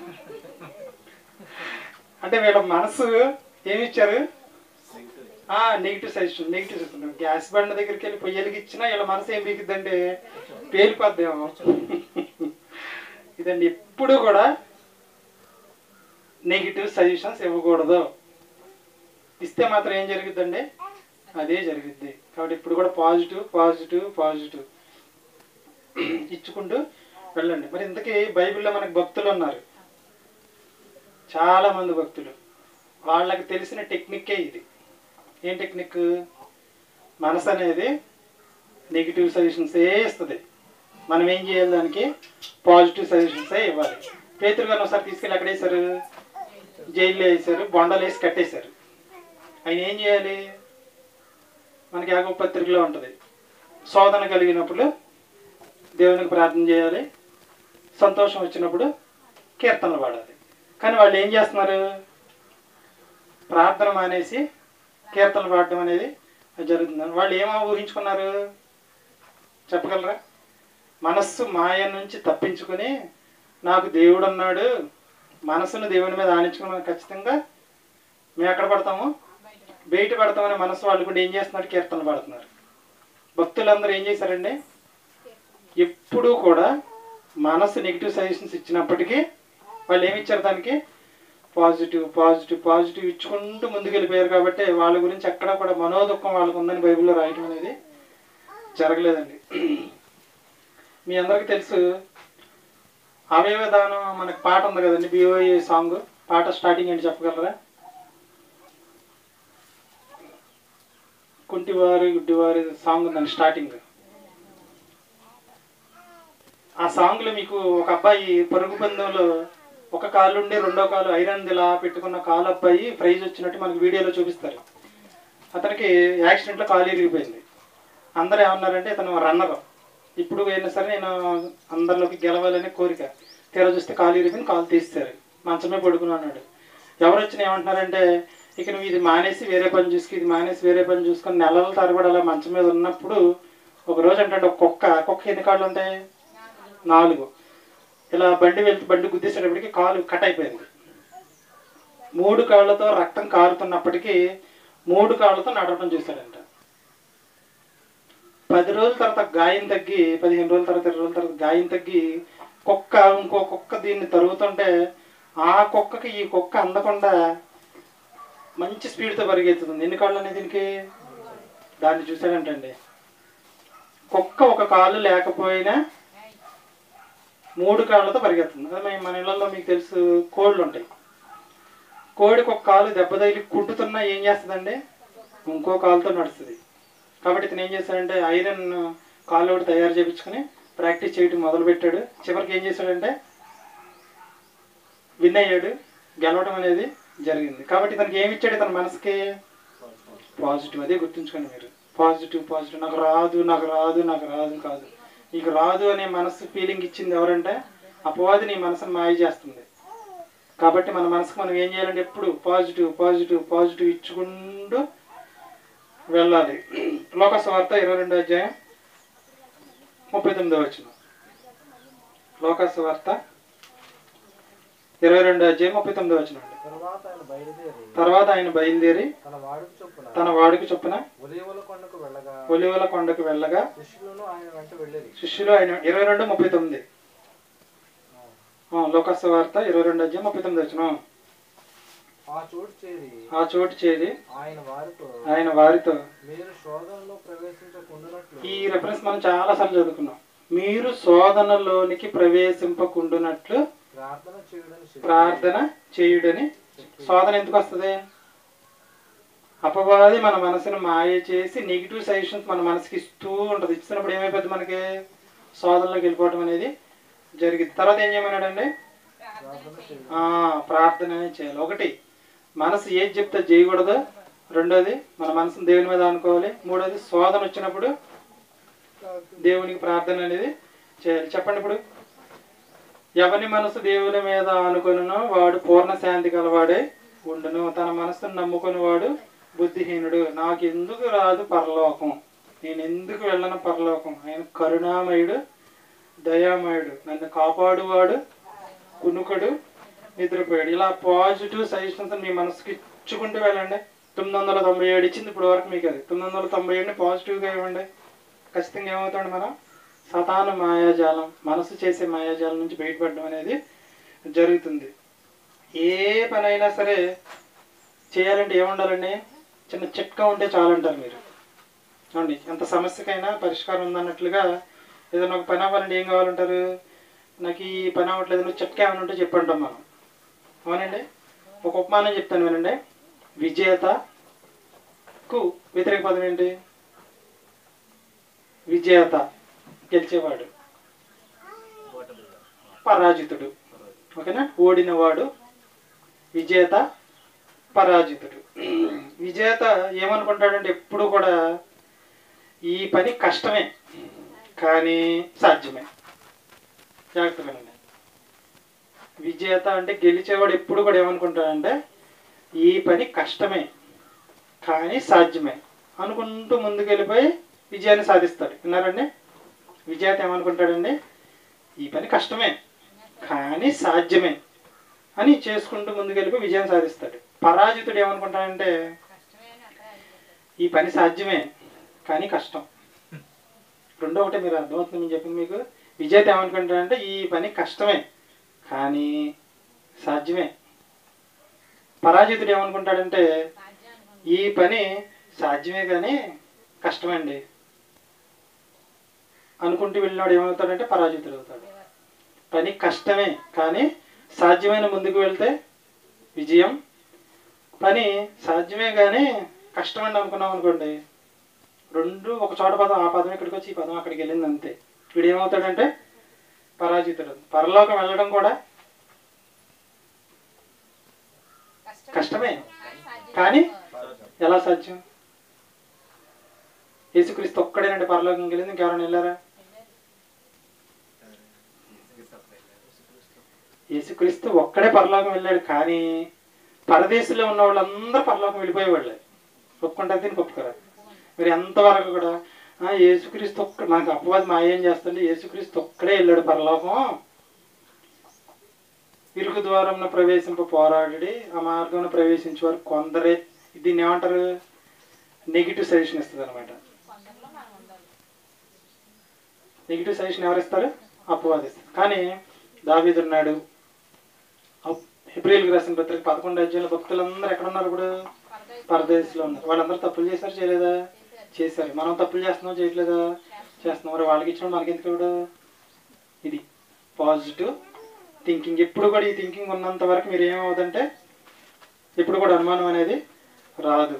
అంటే వీళ్ళ మనసు ఏమి ఇచ్చారు negative suggestion negative suggestion gas బండ దగ్గరికి వెళ్ళి పొయ్యలకి ఇచ్చినా వీళ్ళ మనసు ఏం పీకిద్దంటే పేలిపోద్దేమో ఇదండి ఎప్పుడు కూడా నెగిటివ్ సజెషన్స్ ఇవ్వకూడదు ఇస్తే మాత్రం ఏం జరుగుద్దండి అదే జరుగుద్ది కాబట్టి ఇప్పుడు కూడా పాజిటివ్ పాజిటివ్ పాజిటివ్ ఇచ్చుకుంటూ వెళ్ళండి మరి ఇంతకీ బైబిల్లో మనకు భక్తులు ఉన్నారు చాలా మంది భక్తులు వాళ్ళకి తెలిసిన టెక్నిక్కే ఇది ఏం టెక్నిక్ మనసు అనేది నెగిటివ్ సజెషన్సే ఇస్తుంది మనం ఏం చేయాలి దానికి పాజిటివ్ సజెషన్సే ఇవ్వాలి పేతురు గారిని ఒకసారి తీసుకెళ్ళి ఎక్కడ వేశారు జైల్లో వేశారు బొండలు వేసి కట్టేశారు ఆయన ఏం చేయాలి మనకి యాగవ పత్రికలో ఉంటుంది శోధన కలిగినప్పుడు దేవునికి ప్రార్థన చేయాలి సంతోషం వచ్చినప్పుడు కీర్తనలు పాడాలి కానీ వాళ్ళు ఏం చేస్తున్నారు ప్రార్థన మానేసి కీర్తనలు పాడడం అనేది జరుగుతుంది వాళ్ళు ఏమో ఊహించుకున్నారు చెప్పగలరా మనస్సు మాయ నుంచి తప్పించుకుని నాకు దేవుడు అన్నాడు మనసును దేవుని మీద ఆనించుకున్న ఖచ్చితంగా మేము ఎక్కడ పడతాము బయట పడతామనే మనసు వాళ్ళు కూడా ఏం చేస్తున్నారు కీర్తనలు పాడుతున్నారు భక్తులందరూ ఏం చేశారండి ఎప్పుడూ కూడా మనసు నెగిటివ్ సజెషన్స్ ఇచ్చినప్పటికీ వాళ్ళు ఏమి ఇచ్చారు దానికి పాజిటివ్ పాజిటివ్ పాజిటివ్ ఇచ్చుకుంటూ ముందుకు వెళ్ళిపోయారు కాబట్టి వాళ్ళ గురించి ఎక్కడా కూడా మనోదుఖం వాళ్ళకు ఉందని బైబిల్లో రాయటం అనేది జరగలేదండి మీ అందరికీ తెలుసు అవయవ దానం మనకి పాట ఉంది కదండి బిఓఏ సాంగ్ పాట స్టార్టింగ్ ఏంటి చెప్పగలరా కుంటివారు గుడ్డివారు సాంగ్ ఉందండి స్టార్టింగ్ ఆ సాంగ్ లో మీకు ఒక అబ్బాయి పరుగు పందెంలో ఒక కాలు ఉండి రెండో కాలు ఐరన్ ఇలా పెట్టుకున్న కాలు అబ్బాయి ప్రైజ్ వచ్చినట్టు మనకి వీడియోలో చూపిస్తారు అతనికి యాక్సిడెంట్లో కాలు ఇరిగిపోయింది అందరూ ఏమన్నారంటే ఇతను రన్నర్ ఇప్పుడు అయినా సరే నేను అందరిలోకి గెలవాలనే కోరిక తీరా చూస్తే కాలు ఇరిగిపోయింది కాలు తీస్తారు మంచమే పడుకుని అన్నాడు ఎవరు వచ్చినా ఏమంటున్నారంటే ఇక నువ్వు ఇది మానేసి వేరే పని చూసుకు ఇది మానేసి వేరే పని చూసుకొని నెలల తరబడి అలా మంచం మీద ఉన్నప్పుడు ఒక రోజు అంటే ఒక కుక్క కుక్క ఎన్ని కాళ్ళు ఉంటాయి నాలుగు ఇలా బండి వెళ్తూ బండి గుద్దేసేటప్పటికి కాలు కట్ అయిపోయింది మూడు కాళ్ళతో రక్తం కారుతున్నప్పటికీ మూడు కాళ్ళతో నడవడం చూశాడంట పది రోజుల తర్వాత గాయం తగ్గి పదిహేను రోజుల తర్వాత ఇరవై రోజుల తర్వాత గాయం తగ్గి కుక్క ఇంకో కుక్క దీన్ని తరుగుతుంటే ఆ కుక్కకి ఈ కుక్క అందకుండా మంచి స్పీడ్తో పరిగెత్తుతుంది ఎన్ని కాళ్ళు అనేది దీనికి దాన్ని చూసాడంటండి కుక్క ఒక కాలు లేకపోయినా మూడు కాళ్ళతో పరిగెత్తుంది అదే మేము మన ఇళ్ళల్లో మీకు తెలుసు కోళ్ళు ఉంటాయి కోడికి ఒక కాలు దెబ్బ తగిలి కుట్టుతున్నా ఏం చేస్తుందండి ఇంకో కాలుతో నడుస్తుంది కాబట్టి ఇతను ఏం చేశాడంటే ఐరన్ కాలు ఒకటి తయారు చేయించుకుని ప్రాక్టీస్ చేయడం మొదలు పెట్టాడు చివరికి ఏం చేశాడంటే విన్ అయ్యాడు గెలవడం అనేది జరిగింది కాబట్టి తనకి ఏమి ఇచ్చాడు తన మనసుకి పాజిటివ్ అదే గుర్తుంచుకోండి మీరు పాజిటివ్ పాజిటివ్ నాకు రాదు నాకు రాదు నాకు రాదు కాదు నీకు రాదు అనే మనసు ఫీలింగ్ ఇచ్చింది ఎవరంటే అపవాది నీ మనసును మాయ చేస్తుంది కాబట్టి మన మనసుకు మనం ఏం చేయాలంటే ఎప్పుడు పాజిటివ్ పాజిటివ్ పాజిటివ్ ఇచ్చుకుంటూ వెళ్ళాలి లోకస్ వార్త ఇరవై రెండో అధ్యాయం ముప్పై తొమ్మిదో వచ్చిన లోకస్ వార్త ఇరవై రెండో అధ్యాయం ముప్పై తొమ్మిదో వచ్చిన తరువాత ఆయన బయలుదేరి తర్వాత ఆయన బయలుదేరి తన వాడికి చొప్పున తన వాడికి చొప్పున ఒలీవల కొండకు వెళ్ళగా ఒలివల కొండకు వెళ్ళగా శిష్యులను ఆయన వెంట వెళ్ళేది శిష్యులు ఆయన ఇరవై రెండు ముప్పై తొమ్మిది లోకస్ వార్త ఇరవై రెండు అధ్యాయం ముప్పై తొమ్మిది వచ్చిన ఆ చోటు చేరి ఆ చోటు చేరి ఆయన వారితో ఆయన వారితో మీరు శోధనలో ప్రవేశించకుండానట్లు ఈ రెఫరెన్స్ మనం చాలా సార్లు చదువుకున్నాం మీరు శోధనలోనికి ప్రవేశింపకుండునట్లు ప్రార్థన చేయడానికి చెప్పి ప్రార్థన చేయుడని శోధన ఎందుకు వస్తుంది అపవాది మన మనసును మాయ చేసి నెగిటివ్ సజెషన్స్ మన మనసుకి ఇస్తూ ఉంటుంది ఇస్తున్నప్పుడు ఏమైపోద్ది మనకి శోధనలోకి వెళ్ళిపోవడం అనేది జరిగింది తర్వాత ఏం చేయమన్నాడండి ప్రార్థన చేయాలి ఆ, ప్రార్థన అనేది చేయాలి ఒకటి మనసు ఏది చెప్తే చేయకూడదు రెండోది మన మనసును దేవుని మీద అనుకోవాలి మూడోది శోధన వచ్చినప్పుడు దేవునికి ప్రార్థన అనేది చేయాలి చెప్పండి ఇప్పుడు ఎవరి మనసు దేవుని మీద అనుకొనునో వాడు పూర్ణ శాంతి గలవాడే ఉండును తన మనసును నమ్ముకుని వాడు బుద్ధిహీనుడు నాకు ఎందుకు రాదు పరలోకం నేను ఎందుకు వెళ్ళను పరలోకం ఆయన కరుణామయుడు దయామయుడు నన్ను కాపాడువాడు కునుకడు నిద్రపోయాడు ఇలా పాజిటివ్ సజెషన్స్ మీ మనసుకి ఇచ్చుకుంటూ వెళ్ళండి తొమ్మిది వందల తొంభై ఏడు ఇచ్చింది ఇప్పుడు వరకు మీకు అది తొమ్మిది వందల తొంభై ఏడుని పాజిటివ్గా ఇవ్వండి ఖచ్చితంగా ఏమవుతాడు మనం సతాను మాయాజాలం మనసు చేసే మాయాజాలం నుంచి బయటపడడం అనేది జరుగుతుంది ఏ పనైనా సరే చేయాలంటే ఏముండాలండి చిన్న చిట్కా ఉంటే చాలంటారు మీరు చూడండి ఎంత సమస్యకైనా పరిష్కారం ఉందన్నట్లుగా ఏదైనా ఒక పని అవ్వాలంటే ఏం కావాలంటారు నాకు ఈ పని అవ్వట్లేదు నువ్వు చిట్కా ఏమైనా ఉంటే చెప్పంటాం మనం అవునండి ఒక ఉపమానం చెప్తాను వినండి విజేతకు వ్యతిరేక పదం ఏంటి విజేత గెలిచేవాడు పరాజితుడు ఓకేనా ఓడినవాడు విజేత పరాజితుడు విజేత ఏమనుకుంటాడంటే ఎప్పుడు కూడా ఈ పని కష్టమే కానీ సాధ్యమే జాగ్రత్త వినండి విజేత అంటే గెలిచేవాడు ఎప్పుడు కూడా ఏమనుకుంటాడంటే ఈ పని కష్టమే కానీ సాధ్యమే అనుకుంటూ ముందుకు వెళ్ళిపోయి విజయాన్ని సాధిస్తాడు విన్నారండి విజేత ఏమనుకుంటాడండి ఈ పని కష్టమే కానీ సాధ్యమే అని చేసుకుంటూ ముందుకు వెళ్ళిపోయి విజయం సాధిస్తాడు పరాజితుడు ఏమనుకుంటాడంటే ఈ పని సాధ్యమే కానీ కష్టం రెండో ఒకటి మీరు అర్థమవుతుంది నేను చెప్పింది మీకు విజేత ఏమనుకుంటాడంటే ఈ పని కష్టమే కానీ సాధ్యమే పరాజితుడు ఏమనుకుంటాడంటే ఈ పని సాధ్యమే కానీ కష్టమండి అనుకుంటూ వెళ్ళినాడు ఏమవుతాడంటే పరాజితుడు అవుతాడు పని కష్టమే కానీ సాధ్యమైన ముందుకు వెళ్తే విజయం పని సాధ్యమే కానీ కష్టమండి అనుకున్నాం అనుకోండి రెండు ఒక చోట పదం ఆ పదం ఇక్కడికి వచ్చి ఈ పదం అక్కడికి వెళ్ళింది అంతే వీడు ఏమవుతాడంటే పరాజితుడు పరలోకం వెళ్ళడం కూడా కష్టమే కానీ ఎలా సాధ్యం యేసుక్రీస్తు ఒక్కడేనండి పరలోకం వెళ్ళింది ఇంకెవరైనా వెళ్ళారా యేసుక్రీస్తు ఒక్కడే పరలోకం వెళ్ళాడు కానీ పరదేశంలో ఉన్న వాళ్ళందరూ పరలోకం వెళ్ళిపోయేవాళ్ళే ఒప్పుకుంటారు దీనికి ఒప్పుకోరా మీరు ఎంతవరకు కూడా "ఆ, యేసుక్రీస్తు ఒక్క నాకు అపవాది మా ఏం చేస్తుంటే యేసుక్రీస్తు ఒక్కడే వెళ్ళాడు పరలోకం ఇరుకు ద్వారంలో ప్రవేశింప పోరాడి ఆ మార్గంలో ప్రవేశించే వారు కొందరే దీన్ని ఏమంటారు నెగిటివ్ సజెషన్ ఇస్తుంది అనమాట నెగిటివ్ సజెషన్ ఎవరు ఇస్తారు అపవాదిస్తారు కానీ దావీదున్నాడు ఏప్రిల్కి రాసిన పత్రిక పదకొండు అధ్యాయుల భక్తులందరూ ఎక్కడ ఉన్నారు ఇప్పుడు పరదేశంలో ఉన్నారు వాళ్ళందరూ తప్పులు చేశారు చేయలేదా చేశారు మనం తప్పులు చేస్తున్నాం చేయట్లేదా చేస్తున్నాం మరి వాళ్ళకి ఇచ్చిన మనకి ఎందుకు ఇప్పుడు ఇది పాజిటివ్ థింకింగ్ ఎప్పుడు కూడా ఈ థింకింగ్ ఉన్నంత వరకు మీరు ఏమవుతుందంటే ఎప్పుడు కూడా అనుమానం అనేది రాదు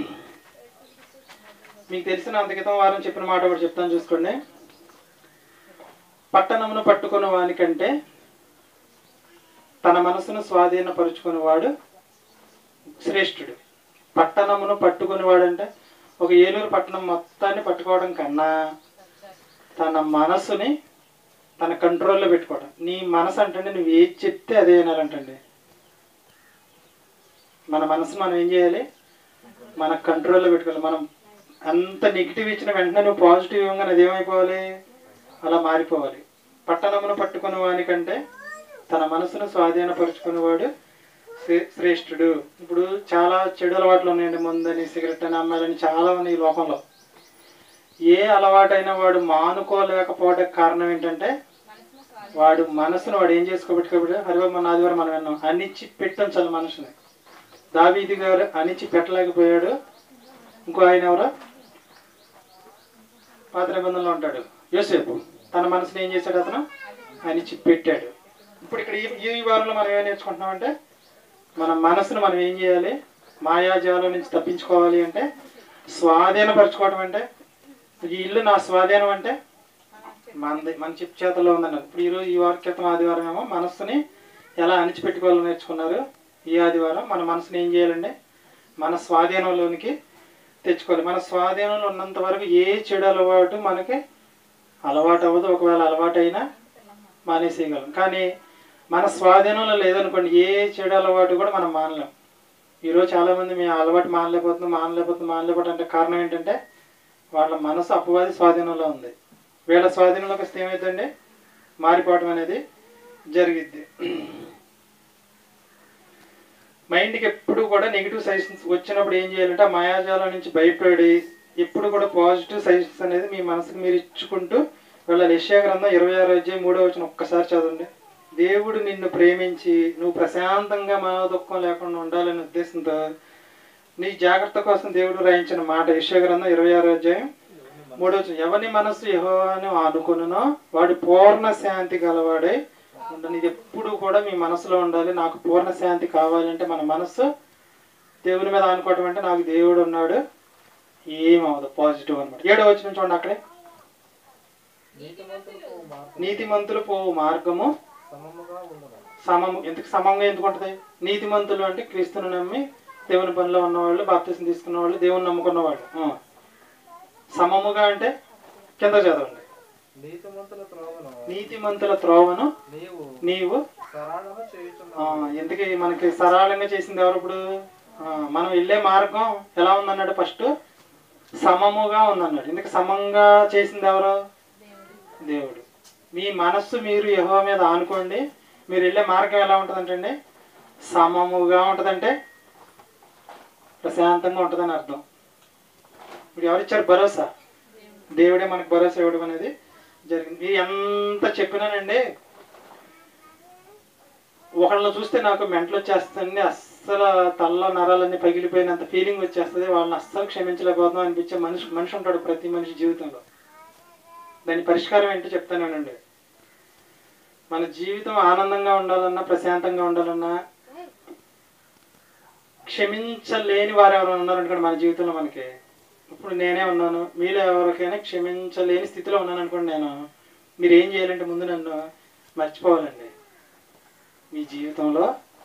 మీకు తెలిసిన అంత క్రితం వారం చెప్పిన మాట ఒకటి చెప్తాను చూసుకోండి పట్టణమును పట్టుకున్న వానికంటే తన మనసును స్వాధీనపరుచుకునేవాడు శ్రేష్ఠుడు పట్టణమును పట్టుకునేవాడంటే ఒక ఏలూరు పట్టణం మొత్తాన్ని పట్టుకోవడం కన్నా తన మనసుని తన కంట్రోల్లో పెట్టుకోవడం నీ మనసు అంటే నువ్వు ఏది చెప్తే అదే వినాలంటండి మన మనసు మనం ఏం చేయాలి మన కంట్రోల్లో పెట్టుకోవాలి మనం అంత నెగిటివ్ ఇచ్చిన వెంటనే నువ్వు పాజిటివ్ ఇవ్వగానే అది ఏమైపోవాలి అలా మారిపోవాలి పట్టణమును పట్టుకునే వానికంటే తన మనసును స్వాధీనపరుచుకునేవాడు శ్రే- శ్రేష్ఠుడు ఇప్పుడు చాలా చెడు అలవాట్లు ఉన్నాయండి ముందని సిగరెట్ అని అమ్మాయిలని చాలా ఉన్నాయి ఈ లోకంలో ఏ అలవాటైనా వాడు మానుకోలేకపోవడానికి కారణం ఏంటంటే వాడు మనసును వాడు ఏం చేసుకోబెట్టుకోబెట్టి హరిబాబు మన ఆదివారం మనం విన్నాం అనిచ్చి పెట్టించాలి మనసుని దావీది గారు అనిచ్చి పెట్టలేకపోయాడు ఇంకో ఆయన ఎవరు పాత నిబంధనలో ఉంటాడు యోసేపు తన మనసుని ఏం చేశాడు అతను అనిచ్చి పెట్టాడు ఇప్పుడు ఇక్కడ ఈ- ఈ వారంలో మనం ఏం నేర్చుకుంటున్నామంటే మన మనసును మనం ఏం చేయాలి మాయాజాలం నుంచి తప్పించుకోవాలి అంటే స్వాధీనపరచుకోవడం అంటే ఈ ఇల్లు నా స్వాధీనం అంటే మనది మన చిప్ చేతల్లో ఉందన్నారు ఇప్పుడు ఈరోజు ఈ వారం క్రితం ఆదివారం ఏమో మనస్సుని ఎలా అణిచిపెట్టుకోవాలో నేర్చుకున్నారు ఈ ఆదివారం మన మనసుని ఏం చేయాలండి మన స్వాధీనంలోనికి తెచ్చుకోవాలి మన స్వాధీనంలో ఉన్నంత వరకు ఏ చెడు అలవాటు మనకి అలవాటు అవ్వదు ఒకవేళ అలవాటు అయినా మానేసేయగలం కానీ మన స్వాధీనంలో లేదనుకోండి ఏ చెడు అలవాటు కూడా మనం మానలేం ఈరోజు చాలామంది మేము అలవాటు మానలేకపోతున్నాం మానలేకపోతున్నాం మానలేకపోతే అంటే కారణం ఏంటంటే వాళ్ళ మనసు అపవాది స్వాధీనంలో ఉంది వీళ్ళ స్వాధీనంలోకి వస్తే ఏమైందండి మారిపోవడం అనేది జరిగిద్ది మైండ్కి ఎప్పుడు కూడా నెగిటివ్ సజెషన్స్ వచ్చినప్పుడు ఏం చేయాలంటే ఆ మాయాజాలం నుంచి భయపడి ఎప్పుడు కూడా పాజిటివ్ సజెషన్స్ అనేది మీ మనసుకు మీరు ఇచ్చుకుంటూ వెళ్ళాలి యెషయా గ్రంథం ఇరవై ఆరో అధ్యాయం మూడో వచ్చిన ఒక్కసారి చదవండి దేవుడు నిన్ను ప్రేమించి నువ్వు ప్రశాంతంగా మా దుఃఖం లేకుండా ఉండాలనే ఉద్దేశంతో నీ జాగ్రత్త కోసం దేవుడు రాయించిన మాట యెషయా గ్రంథం ఇరవై ఆరో అధ్యాయం మూడో వచనం, ఎవని మనస్సు యెహోవాను ఆనుకొనునో వాడు పూర్ణ శాంతి గలవాడై ఉండని ఇది ఎప్పుడు కూడా మీ మనసులో ఉండాలి నాకు పూర్ణ శాంతి కావాలంటే మన మనస్సు దేవుని మీద ఆనుకోవటం అంటే నాకు దేవుడు ఉన్నాడు ఏమవదు పాజిటివ్ అనమాట ఏడో వచ్చిన చూడండి అక్కడే నీతిమంతులకు మార్గం నీతిమంతులు పోవు మార్గము సమముగా ఉండదు సమము ఎందుకు సమంగా ఎందుకు ఉంటుంది నీతిమంతులు అంటే క్రీస్తును నమ్మి దేవుని పనిలో ఉన్నవాళ్ళు బాప్తీసం తీసుకున్న వాళ్ళు దేవుని నమ్ముకున్న వాళ్ళు ఆ. సమముగా అంటే కింద చదవండి నీతిమంతుల త్రోవను నీతిమంతుల త్రోవను నీవు నీవు సరళము ఆ, చేయుచున్నావు ఎందుకు మనకి సరళంగా చేసింది ఎవరు ఇప్పుడు ఆ, మనం వెళ్ళే మార్గం ఎలా ఉందన్నాడు ఫస్ట్ సమముగా ఉందన్నాడు ఎందుకు సమంగా చేసింది ఎవరు దేవుడు మీ మనస్సు మీరు యహో మీద ఆనుకోండి మీరు వెళ్ళే మార్గం ఎలా ఉంటుందంటే సమముగా ఉంటుందంటే ప్రశాంతంగా ఉంటుందని అర్థం ఇప్పుడు ఎవరిచ్చారు భరోసా దేవుడే మనకు భరోసా ఇవ్వడం అనేది జరిగింది మీరు ఎంత చెప్పినానండి ఒకళ్ళని చూస్తే నాకు మెంటలు వచ్చేస్తుంది అస్సలు తల్ల నరాలన్నీ పగిలిపోయినంత ఫీలింగ్ వచ్చేస్తుంది వాళ్ళని అస్సలు క్షమించలేకపోతున్నాం అనిపించే మనిషి మనిషి ఉంటాడు ప్రతి మనిషి జీవితంలో దాని పరిష్కారం ఏంటో చెప్తానండి మన జీవితం ఆనందంగా ఉండాలన్నా ప్రశాంతంగా ఉండాలన్నా క్షమించలేని వారు ఎవరైనా ఉన్నారనుకోండి మన జీవితంలో మనకి ఇప్పుడు నేనే ఉన్నాను మీలో ఎవరికైనా క్షమించలేని స్థితిలో ఉన్నాను అనుకోండి నేను మీరు ఏం చేయాలంటే ముందు నన్ను మర్చిపోవాలండి మీ జీవితంలో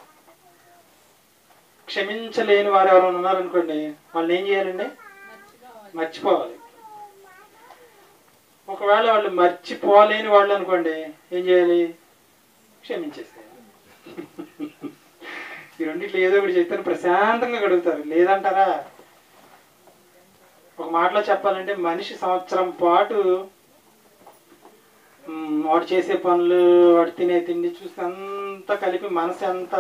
క్షమించలేని వారు ఎవరైనా ఉన్నారనుకోండి వాళ్ళని ఏం చేయాలండి మర్చిపోవాలి ఒకవేళ వాళ్ళు మర్చిపోలేని వాళ్ళు అనుకోండి ఏం చేయాలి క్షమించేసేయాలి ఈ రెండిట్లో ఏదో ఒకటి చెప్తాను ప్రశాంతంగా గడుగుతారు లేదంటారా ఒక మాటలో చెప్పాలంటే మనిషి సంవత్సరం పాటు మ్, వాడు చేసే పనులు వాడు తినే తిండి చూసి అంతా కలిపి మనసు ఎంత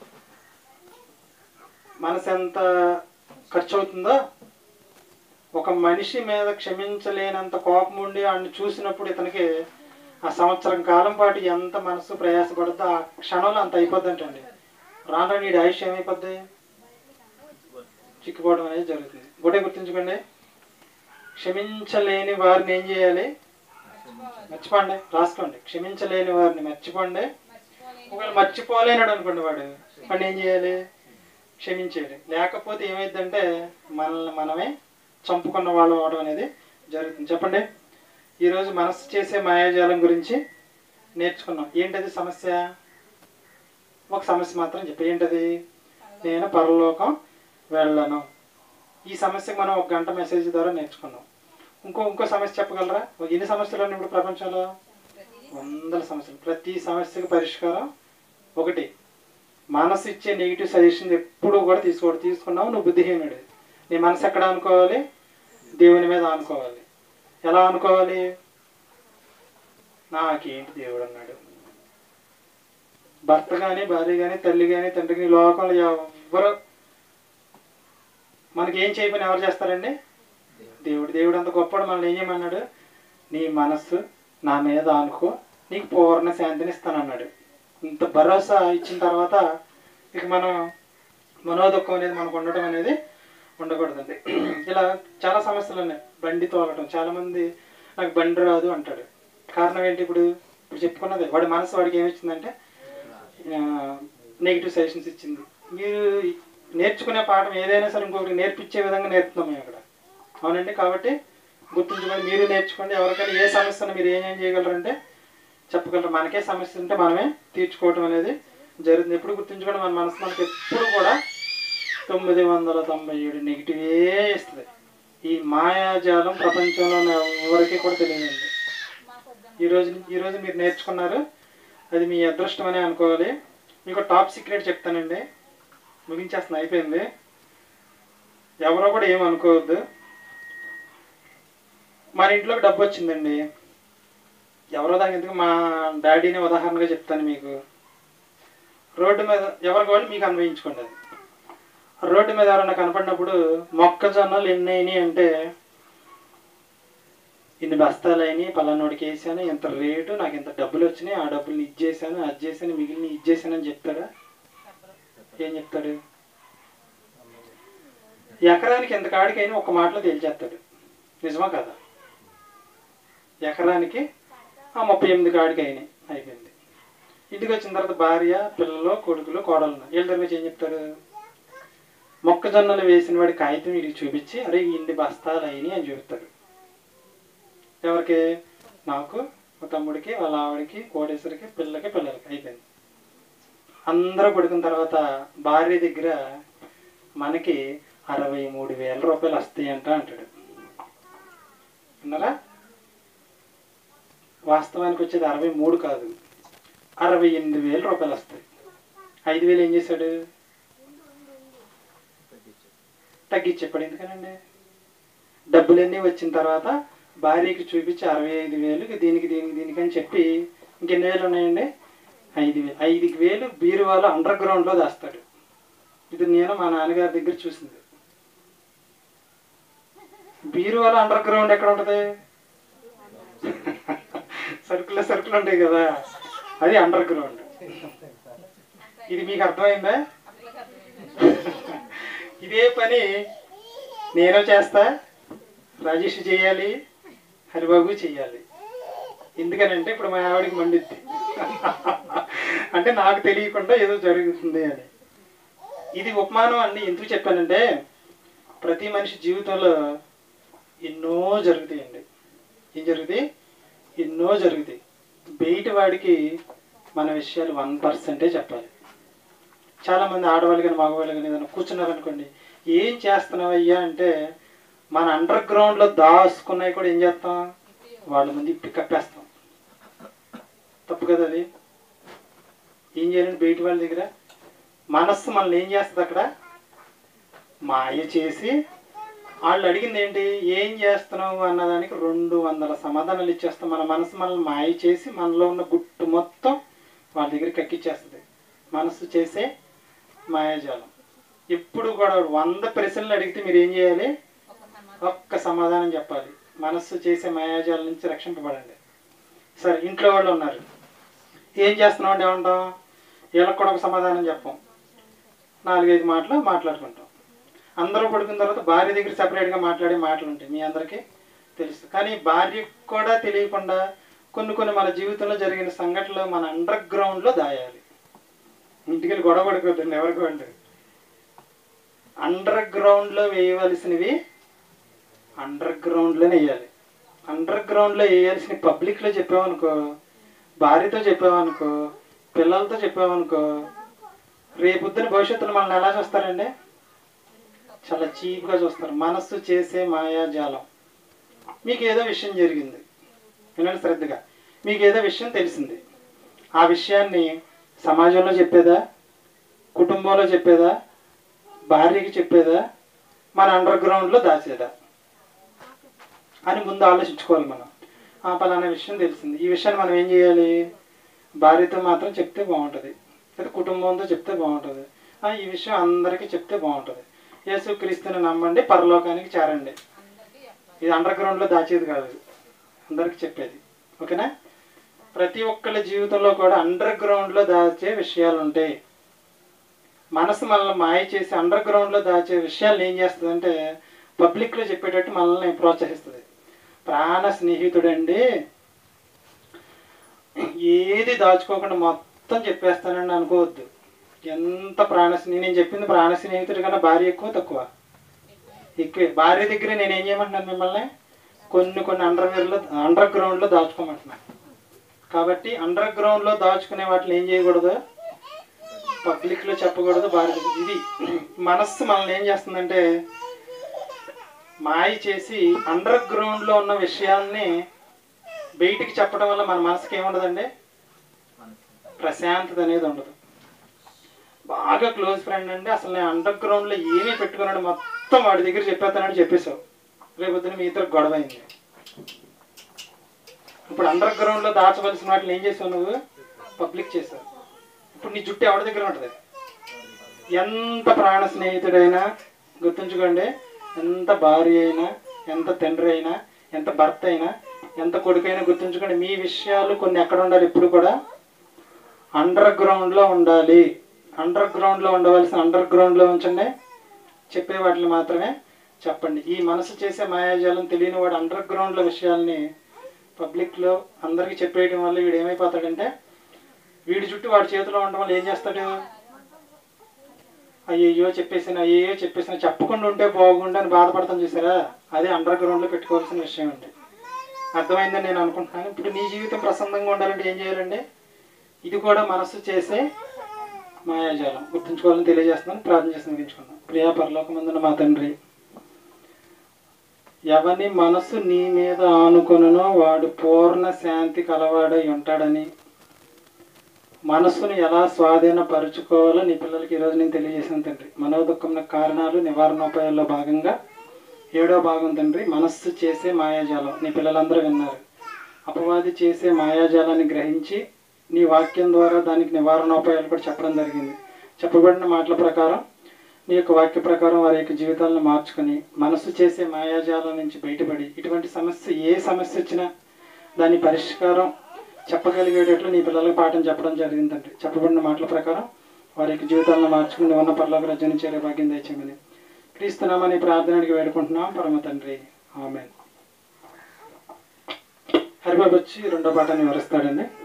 మనసు ఎంత ఖర్చు అవుతుందో ఒక మనిషి మీద క్షమించలేనంత కోపం ఉండి వాడిని చూసినప్పుడు ఇతనికి ఆ సంవత్సరం కాలం పాటు ఎంత మనసు ప్రయాసపడుతుందో ఆ క్షణంలో అంత అయిపోద్దంటండి రాను రాను వీడి ఆయుష్ ఏమైపోద్ది చిక్కుపోవడం అనేది జరుగుతుంది ఒకటే గుర్తుంచుకోండి క్షమించలేని వారిని ఏం చేయాలి మర్చిపోండి రాసుకోండి క్షమించలేని వారిని మర్చిపోండి ఒకవేళ మర్చిపోలేనాడు అనుకోండి వాడు వాడిని ఏం చేయాలి క్షమించేయాలి లేకపోతే ఏమైందంటే మనల్ని మనమే చంపుకున్న వాళ్ళు అవడం అనేది జరుగుతుంది చెప్పండి ఈరోజు మనసు చేసే మాయాజాలం గురించి నేర్చుకున్నాం ఏంటది సమస్య ఒక సమస్య మాత్రం చెప్పి ఏంటది నేను పరలోకం వెళ్ళను ఈ సమస్యకి మనం ఒక గంట మెసేజ్ ద్వారా నేర్చుకున్నాం ఇంకో ఇంకో సమస్య చెప్పగలరా ఒక ఎన్ని సమస్యలు ఉన్నాయి ఇప్పుడు ప్రపంచంలో వందల సమస్యలు ప్రతి సమస్యకి పరిష్కారం ఒకటి మనసు ఇచ్చే నెగిటివ్ సజెషన్ ఎప్పుడు కూడా తీసుకోడు తీసుకున్నావు నువ్వు బుద్ధిహీనుడు నీ మనసు ఎక్కడ అనుకోవాలి దేవుని మీద అనుకోవాలి ఎలా అనుకోవాలి నాకేంటి దేవుడు అన్నాడు భర్త కానీ భార్య కానీ తల్లి కానీ తండ్రి కానీ లోకంలో ఎవరు మనకి ఏం చేయమని ఎవరు చేస్తారండి దేవుడు దేవుడు అంత గొప్పడు మనల్ని ఏం చేయమన్నాడు నీ మనస్సు నా మీద అనుకో నీకు పూర్ణ శాంతిని ఇస్తానన్నాడు ఇంత భరోసా ఇచ్చిన తర్వాత ఇక మనం మనోదుఖం అనేది మనకు ఉండటం అనేది ఉండకూడదండి ఇలా చాలా సమస్యలు ఉన్నాయి బండి తోలటం చాలా మంది నాకు బండి రాదు అంటాడు కారణం ఏంటి ఇప్పుడు ఇప్పుడు చెప్పుకున్నది వాడి మనసు వాడికి ఏమిచ్చిందంటే నెగిటివ్ సజెషన్స్ ఇచ్చింది మీరు నేర్చుకునే పాఠం ఏదైనా సరే ఇంకొకరికి నేర్పించే విధంగా నేర్పుతున్నాం మేము ఇక్కడ అవునండి కాబట్టి గుర్తుంచుకొని మీరు నేర్చుకోండి ఎవరికైనా ఏ సమస్యను మీరు ఏం ఏం చేయగలరంటే చెప్పగలరు మనకే సమస్య ఉంటే మనమే తీర్చుకోవటం అనేది జరుగుతుంది ఎప్పుడు గుర్తుంచుకోండి మన మనసు మనకి ఎప్పుడు కూడా తొమ్మిది వందల తొంభై ఏడు నెగిటివే ఇస్తుంది ఈ మాయాజాలం ప్రపంచంలో ఉన్న ఎవరికి కూడా తెలియదండి ఈ రోజు ఈ రోజు మీరు నేర్చుకున్నారు అది మీ అదృష్టం అని అనుకోవాలి మీకు టాప్ సీక్రెట్ చెప్తానండి ముగించేస్తున్నా అయిపోయింది ఎవరో కూడా ఏం అనుకోవద్దు మన ఇంట్లోకి డబ్బు వచ్చిందండి ఎవరో దానికి ఎందుకు మా డాడీని ఉదాహరణగా చెప్తాను మీకు రోడ్డు మీద ఎవరికి వాళ్ళు మీకు అన్వయించుకోండి అది రోడ్డు మీద ఎవరైనా కనపడినప్పుడు మొక్కజొన్నలు ఎన్ని అయినాయి అంటే ఇన్ని బస్తాలు అయినాయి పలానోడికి వేసాను ఇంత రేటు నాకు ఇంత డబ్బులు వచ్చినాయి ఆ డబ్బులు ఇచ్చేసాను అది చేశాను మిగిలిన ఇచ్చేసాను అని చెప్తాడా ఏం చెప్తాడు ఎకరానికి ఎంత కాడికైనా ఒక మాటలో తేల్చేస్తాడు నిజమా కదా ఎకరానికి ఆ ముప్పై ఎనిమిది కాడికి అయినాయి అయిపోయింది ఇంటికి వచ్చిన తర్వాత భార్య పిల్లలు కొడుకులు కోడలు వీళ్ళ దగ్గర నుంచి ఏం చెప్తాడు మొక్కజొన్నలు వేసిన వాడి కాగితం వీడికి చూపించి అరే ఇన్ని బస్తాలు అయినాయి అని చెబుతాడు ఎవరికి నాకు మా తమ్ముడికి వాళ్ళ ఆవిడకి కోటేశ్వరికి పిల్లకి పిల్లలకి అయిపోయింది అందరూ పడుకున్న తర్వాత భార్య దగ్గర మనకి అరవై మూడు వేల రూపాయలు వస్తాయంట అంటాడు విన్నారా వాస్తవానికి వచ్చేది అరవై మూడు కాదు అరవై ఎనిమిది వేల రూపాయలు వస్తాయి ఐదు వేలు ఏం చేశాడు తగ్గించేప్పుడు ఎందుకనండి డబ్బులన్నీ వచ్చిన తర్వాత భార్యకి చూపించి అరవై ఐదు వేలు దీనికి దీనికి దీనికి అని చెప్పి ఇంకెన్ని వేలు ఉన్నాయండి ఐదు వేలు ఐదు వేలు బీరువాలో అండర్ గ్రౌండ్లో దాస్తాడు ఇది నేను మా నాన్నగారి దగ్గర చూసింది బీరువాలో అండర్ గ్రౌండ్ ఎక్కడ ఉంటుంది సరుకులు సరుకులు ఉంటాయి కదా అది అండర్ గ్రౌండ్ ఇది మీకు అర్థమైందా ఇదే పని నేను చేస్తా రాజేష్ చేయాలి హరిబాబు చేయాలి ఎందుకనంటే ఇప్పుడు మా ఆవిడకి మండిద్ది అంటే నాకు తెలియకుండా ఏదో జరుగుతుంది అని ఇది ఉపమానం అండి ఎందుకు చెప్పానంటే ప్రతి మనిషి జీవితంలో ఎన్నో జరుగుతాయండి ఏం జరుగుతాయి ఎన్నో జరుగుతాయి బయట వాడికి మన విషయాలు వన్ పర్సెంటే చెప్పాలి చాలా మంది ఆడవాళ్ళు కానీ మగవాళ్ళు కానీ ఏదైనా కూర్చున్నారు అనుకోండి ఏం చేస్తున్నావు అయ్యా అంటే మన అండర్ గ్రౌండ్లో దాచుకున్నవి కూడా ఏం చేస్తాం వాళ్ళ ముందు ఇప్పి కప్పేస్తాం తప్పు కదా అది ఏం చేయాలండి బయట వాళ్ళ దగ్గర మనస్సు మనల్ని ఏం చేస్తుంది అక్కడ మాయ చేసి వాళ్ళు అడిగింది ఏంటి ఏం చేస్తున్నావు అన్నదానికి రెండు వందల సమాధానాలు ఇచ్చేస్తాం మన మనసు మనల్ని మాయ చేసి మనలో ఉన్న గుట్టు మొత్తం వాళ్ళ దగ్గర కక్కిచ్చేస్తుంది మనసు చేసే మాయాజాలం ఎప్పుడు కూడా వంద ప్రశ్నలు అడిగితే మీరు ఏం చేయాలి ఒక్క సమాధానం చెప్పాలి మనస్సు చేసే మాయాజాలం నుంచి రక్షింపబడండి సరే ఇంట్లో వాళ్ళు ఉన్నారు ఏం చేస్తున్నాం అంటే ఏమంటాం వీళ్ళకి కూడా ఒక సమాధానం చెప్పం నాలుగైదు మాటలు మాట్లాడుకుంటాం అందరూ పడుకున్న తర్వాత భార్య దగ్గర సపరేట్గా మాట్లాడే మాటలు ఉంటాయి మీ అందరికీ తెలుసు కానీ భార్యకు కూడా తెలియకుండా కొన్ని కొన్ని మన జీవితంలో జరిగిన సంఘటనలు మన అండర్ గ్రౌండ్లో దాయాలి ఇంటికి గొడవ పడుకోవద్దండి ఎవరికి అంటే అండర్ గ్రౌండ్లో వేయవలసినవి అండర్ గ్రౌండ్లోనే వేయాలి అండర్ గ్రౌండ్లో వేయాల్సిన పబ్లిక్లో చెప్పామనుకో భార్యతో చెప్పామనుకో పిల్లలతో చెప్పామనుకో రేపొద్దున భవిష్యత్తులో మనల్ని ఎలా చూస్తారండి చాలా చీప్గా చూస్తారు మనస్సు చేసే మాయాజాలం మీకు ఏదో విషయం జరిగింది వినండి శ్రద్ధగా మీకు ఏదో విషయం తెలిసింది ఆ విషయాన్ని సమాజంలో చెప్పేదా కుటుంబంలో చెప్పేదా భార్యకి చెప్పేదా మన అండర్ గ్రౌండ్లో దాచేదా అని ముందు ఆలోచించుకోవాలి మనం ఆ పలానా విషయం తెలిసింది ఈ విషయాన్ని మనం ఏం చేయాలి భార్యతో మాత్రం చెప్తే బాగుంటుంది లేదా కుటుంబంతో చెప్తే బాగుంటుంది ఆ, ఈ విషయం అందరికీ చెప్తే బాగుంటుంది యేసుక్రీస్తుని నమ్మండి పరలోకానికి చేరండి ఇది అండర్ గ్రౌండ్లో దాచేది కాదు ఇది. అందరికీ చెప్పేది ఓకేనా ప్రతి ఒక్కళ్ళ జీవితంలో కూడా అండర్ గ్రౌండ్లో దాచే విషయాలు ఉంటాయి మనసు మనల్ని మాయ చేసి అండర్ గ్రౌండ్లో దాచే విషయాలు ఏం చేస్తుందంటే పబ్లిక్లో చెప్పేటట్టు మనల్ని ప్రోత్సహిస్తుంది ప్రాణ స్నేహితుడండి ఏది దాచుకోకుండా మొత్తం చెప్పేస్తానండి అనుకోవద్దు ఎంత ప్రాణ స్నే- నేను చెప్పింది ప్రాణ స్నేహితుడి కన్నా భార్య ఎక్కువ తక్కువ ఎక్కువ భార్య దగ్గర నేను ఏం చేయమంటున్నాను మిమ్మల్ని కొన్ని కొన్ని అండర్వేర్లో అండర్ గ్రౌండ్లో దాచుకోమంటున్నాను కాబట్టి అండర్ గ్రౌండ్లో దాచుకునే వాటిని ఏం చేయకూడదు పబ్లిక్లో చెప్పకూడదు భార్య దగ్గర. ఇది మనస్సు మనల్ని ఏం చేస్తుందంటే మాయ చేసి అండర్ గ్రౌండ్లో ఉన్న విషయాల్ని బయటికి చెప్పడం వల్ల మన మనసుకి ఏముండదండి ప్రశాంతత అనేది ఉండదు బాగా క్లోజ్ ఫ్రెండ్ అంటే అసలు నేను అండర్ గ్రౌండ్లో ఏమీ పెట్టుకున్నాడు మొత్తం వాడి దగ్గర చెప్పేస్తానని చెప్పేశావు రేపొద్దున మీ ఇద్దరు గొడవ అయింది ఇప్పుడు అండర్ గ్రౌండ్లో దాచవలసిన వాటిని ఏం చేసావు నువ్వు పబ్లిక్ చేసావు ఇప్పుడు నీ జుట్టు ఎవరి దగ్గర ఉంటుంది ఎంత ప్రాణ స్నేహితుడైనా గుర్తుంచుకోండి ఎంత భార్య అయినా ఎంత తండ్రి అయినా ఎంత భర్త అయినా ఎంత కొడుకైనా గుర్తుంచుకోండి మీ విషయాలు కొన్ని ఎక్కడ ఉండాలి ఇప్పుడు కూడా అండర్ గ్రౌండ్లో ఉండాలి అండర్ గ్రౌండ్లో ఉండవలసిన అండర్ గ్రౌండ్లో ఉంచండి చెప్పే వాటిని మాత్రమే చెప్పండి ఈ మనసు చేసే మాయాజాలం తెలియని వాడు అండర్ గ్రౌండ్లో విషయాల్ని పబ్లిక్లో అందరికీ చెప్పేయడం వల్ల వీడు ఏమైపోతాడంటే వీడి చుట్టూ వాడి చేతిలో ఉండడం వల్ల ఏం చేస్తాడు అయ్యయ్యో చెప్పేసిన అయ్యయ్యో చెప్పేసిన చెప్పకుండా ఉంటే బాగుండు అని బాధపడతాం చూసారా అదే అండర్ గ్రౌండ్లో పెట్టుకోవాల్సిన విషయం అండి అర్థమైందని నేను అనుకుంటున్నాను ఇప్పుడు నీ జీవితం ప్రసన్నంగా ఉండాలంటే ఏం చేయాలండి ఇది కూడా మనస్సు చేసే మాయాజాలం గుర్తుంచుకోవాలని తెలియజేస్తున్నాను ప్రార్థన చేసి ముగించుకున్నాను ప్రియా పరలోకమందున మా తండ్రి ఎవని మనసు నీ మీద ఆనుకొనునో వాడు పూర్ణ శాంతి కలవాడై ఉంటాడని మనస్సును ఎలా స్వాధీనపరుచుకోవాలో నీ పిల్లలకి ఈరోజు నేను తెలియజేసాను తండ్రి మనోదుఖం కారణాలు నివారణోపాయాల్లో భాగంగా ఏడో భాగం తండ్రి మనస్సు చేసే మాయాజాలం నీ పిల్లలందరూ విన్నారు అపవాది చేసే మాయాజాలాన్ని గ్రహించి నీ వాక్యం ద్వారా దానికి నివారణోపాయాలు కూడా చెప్పడం జరిగింది చెప్పబడిన మాటల ప్రకారం నీ యొక్క వాక్య ప్రకారం వారి యొక్క జీవితాలను మార్చుకొని మనసు చేసే మాయాజాలం నుంచి బయటపడి ఇటువంటి సమస్య ఏ సమస్య వచ్చినా దాని పరిష్కారం చెప్పగలిగేటట్లు నీ పిల్లలకు పాఠం చెప్పడం జరిగిందండి చెప్పబడిన మాటల ప్రకారం వారి యొక్క జీవితాలను మార్చుకుని ఉన్న పర్లోక రజని చేరే భాగ్యం దయచేయమని క్రీస్తునామని ప్రార్థనకి వేడుకుంటున్నాం పరమ తండ్రి ఆమె హరిబాబు వచ్చి రెండో పాఠాన్ని వివరిస్తాడండి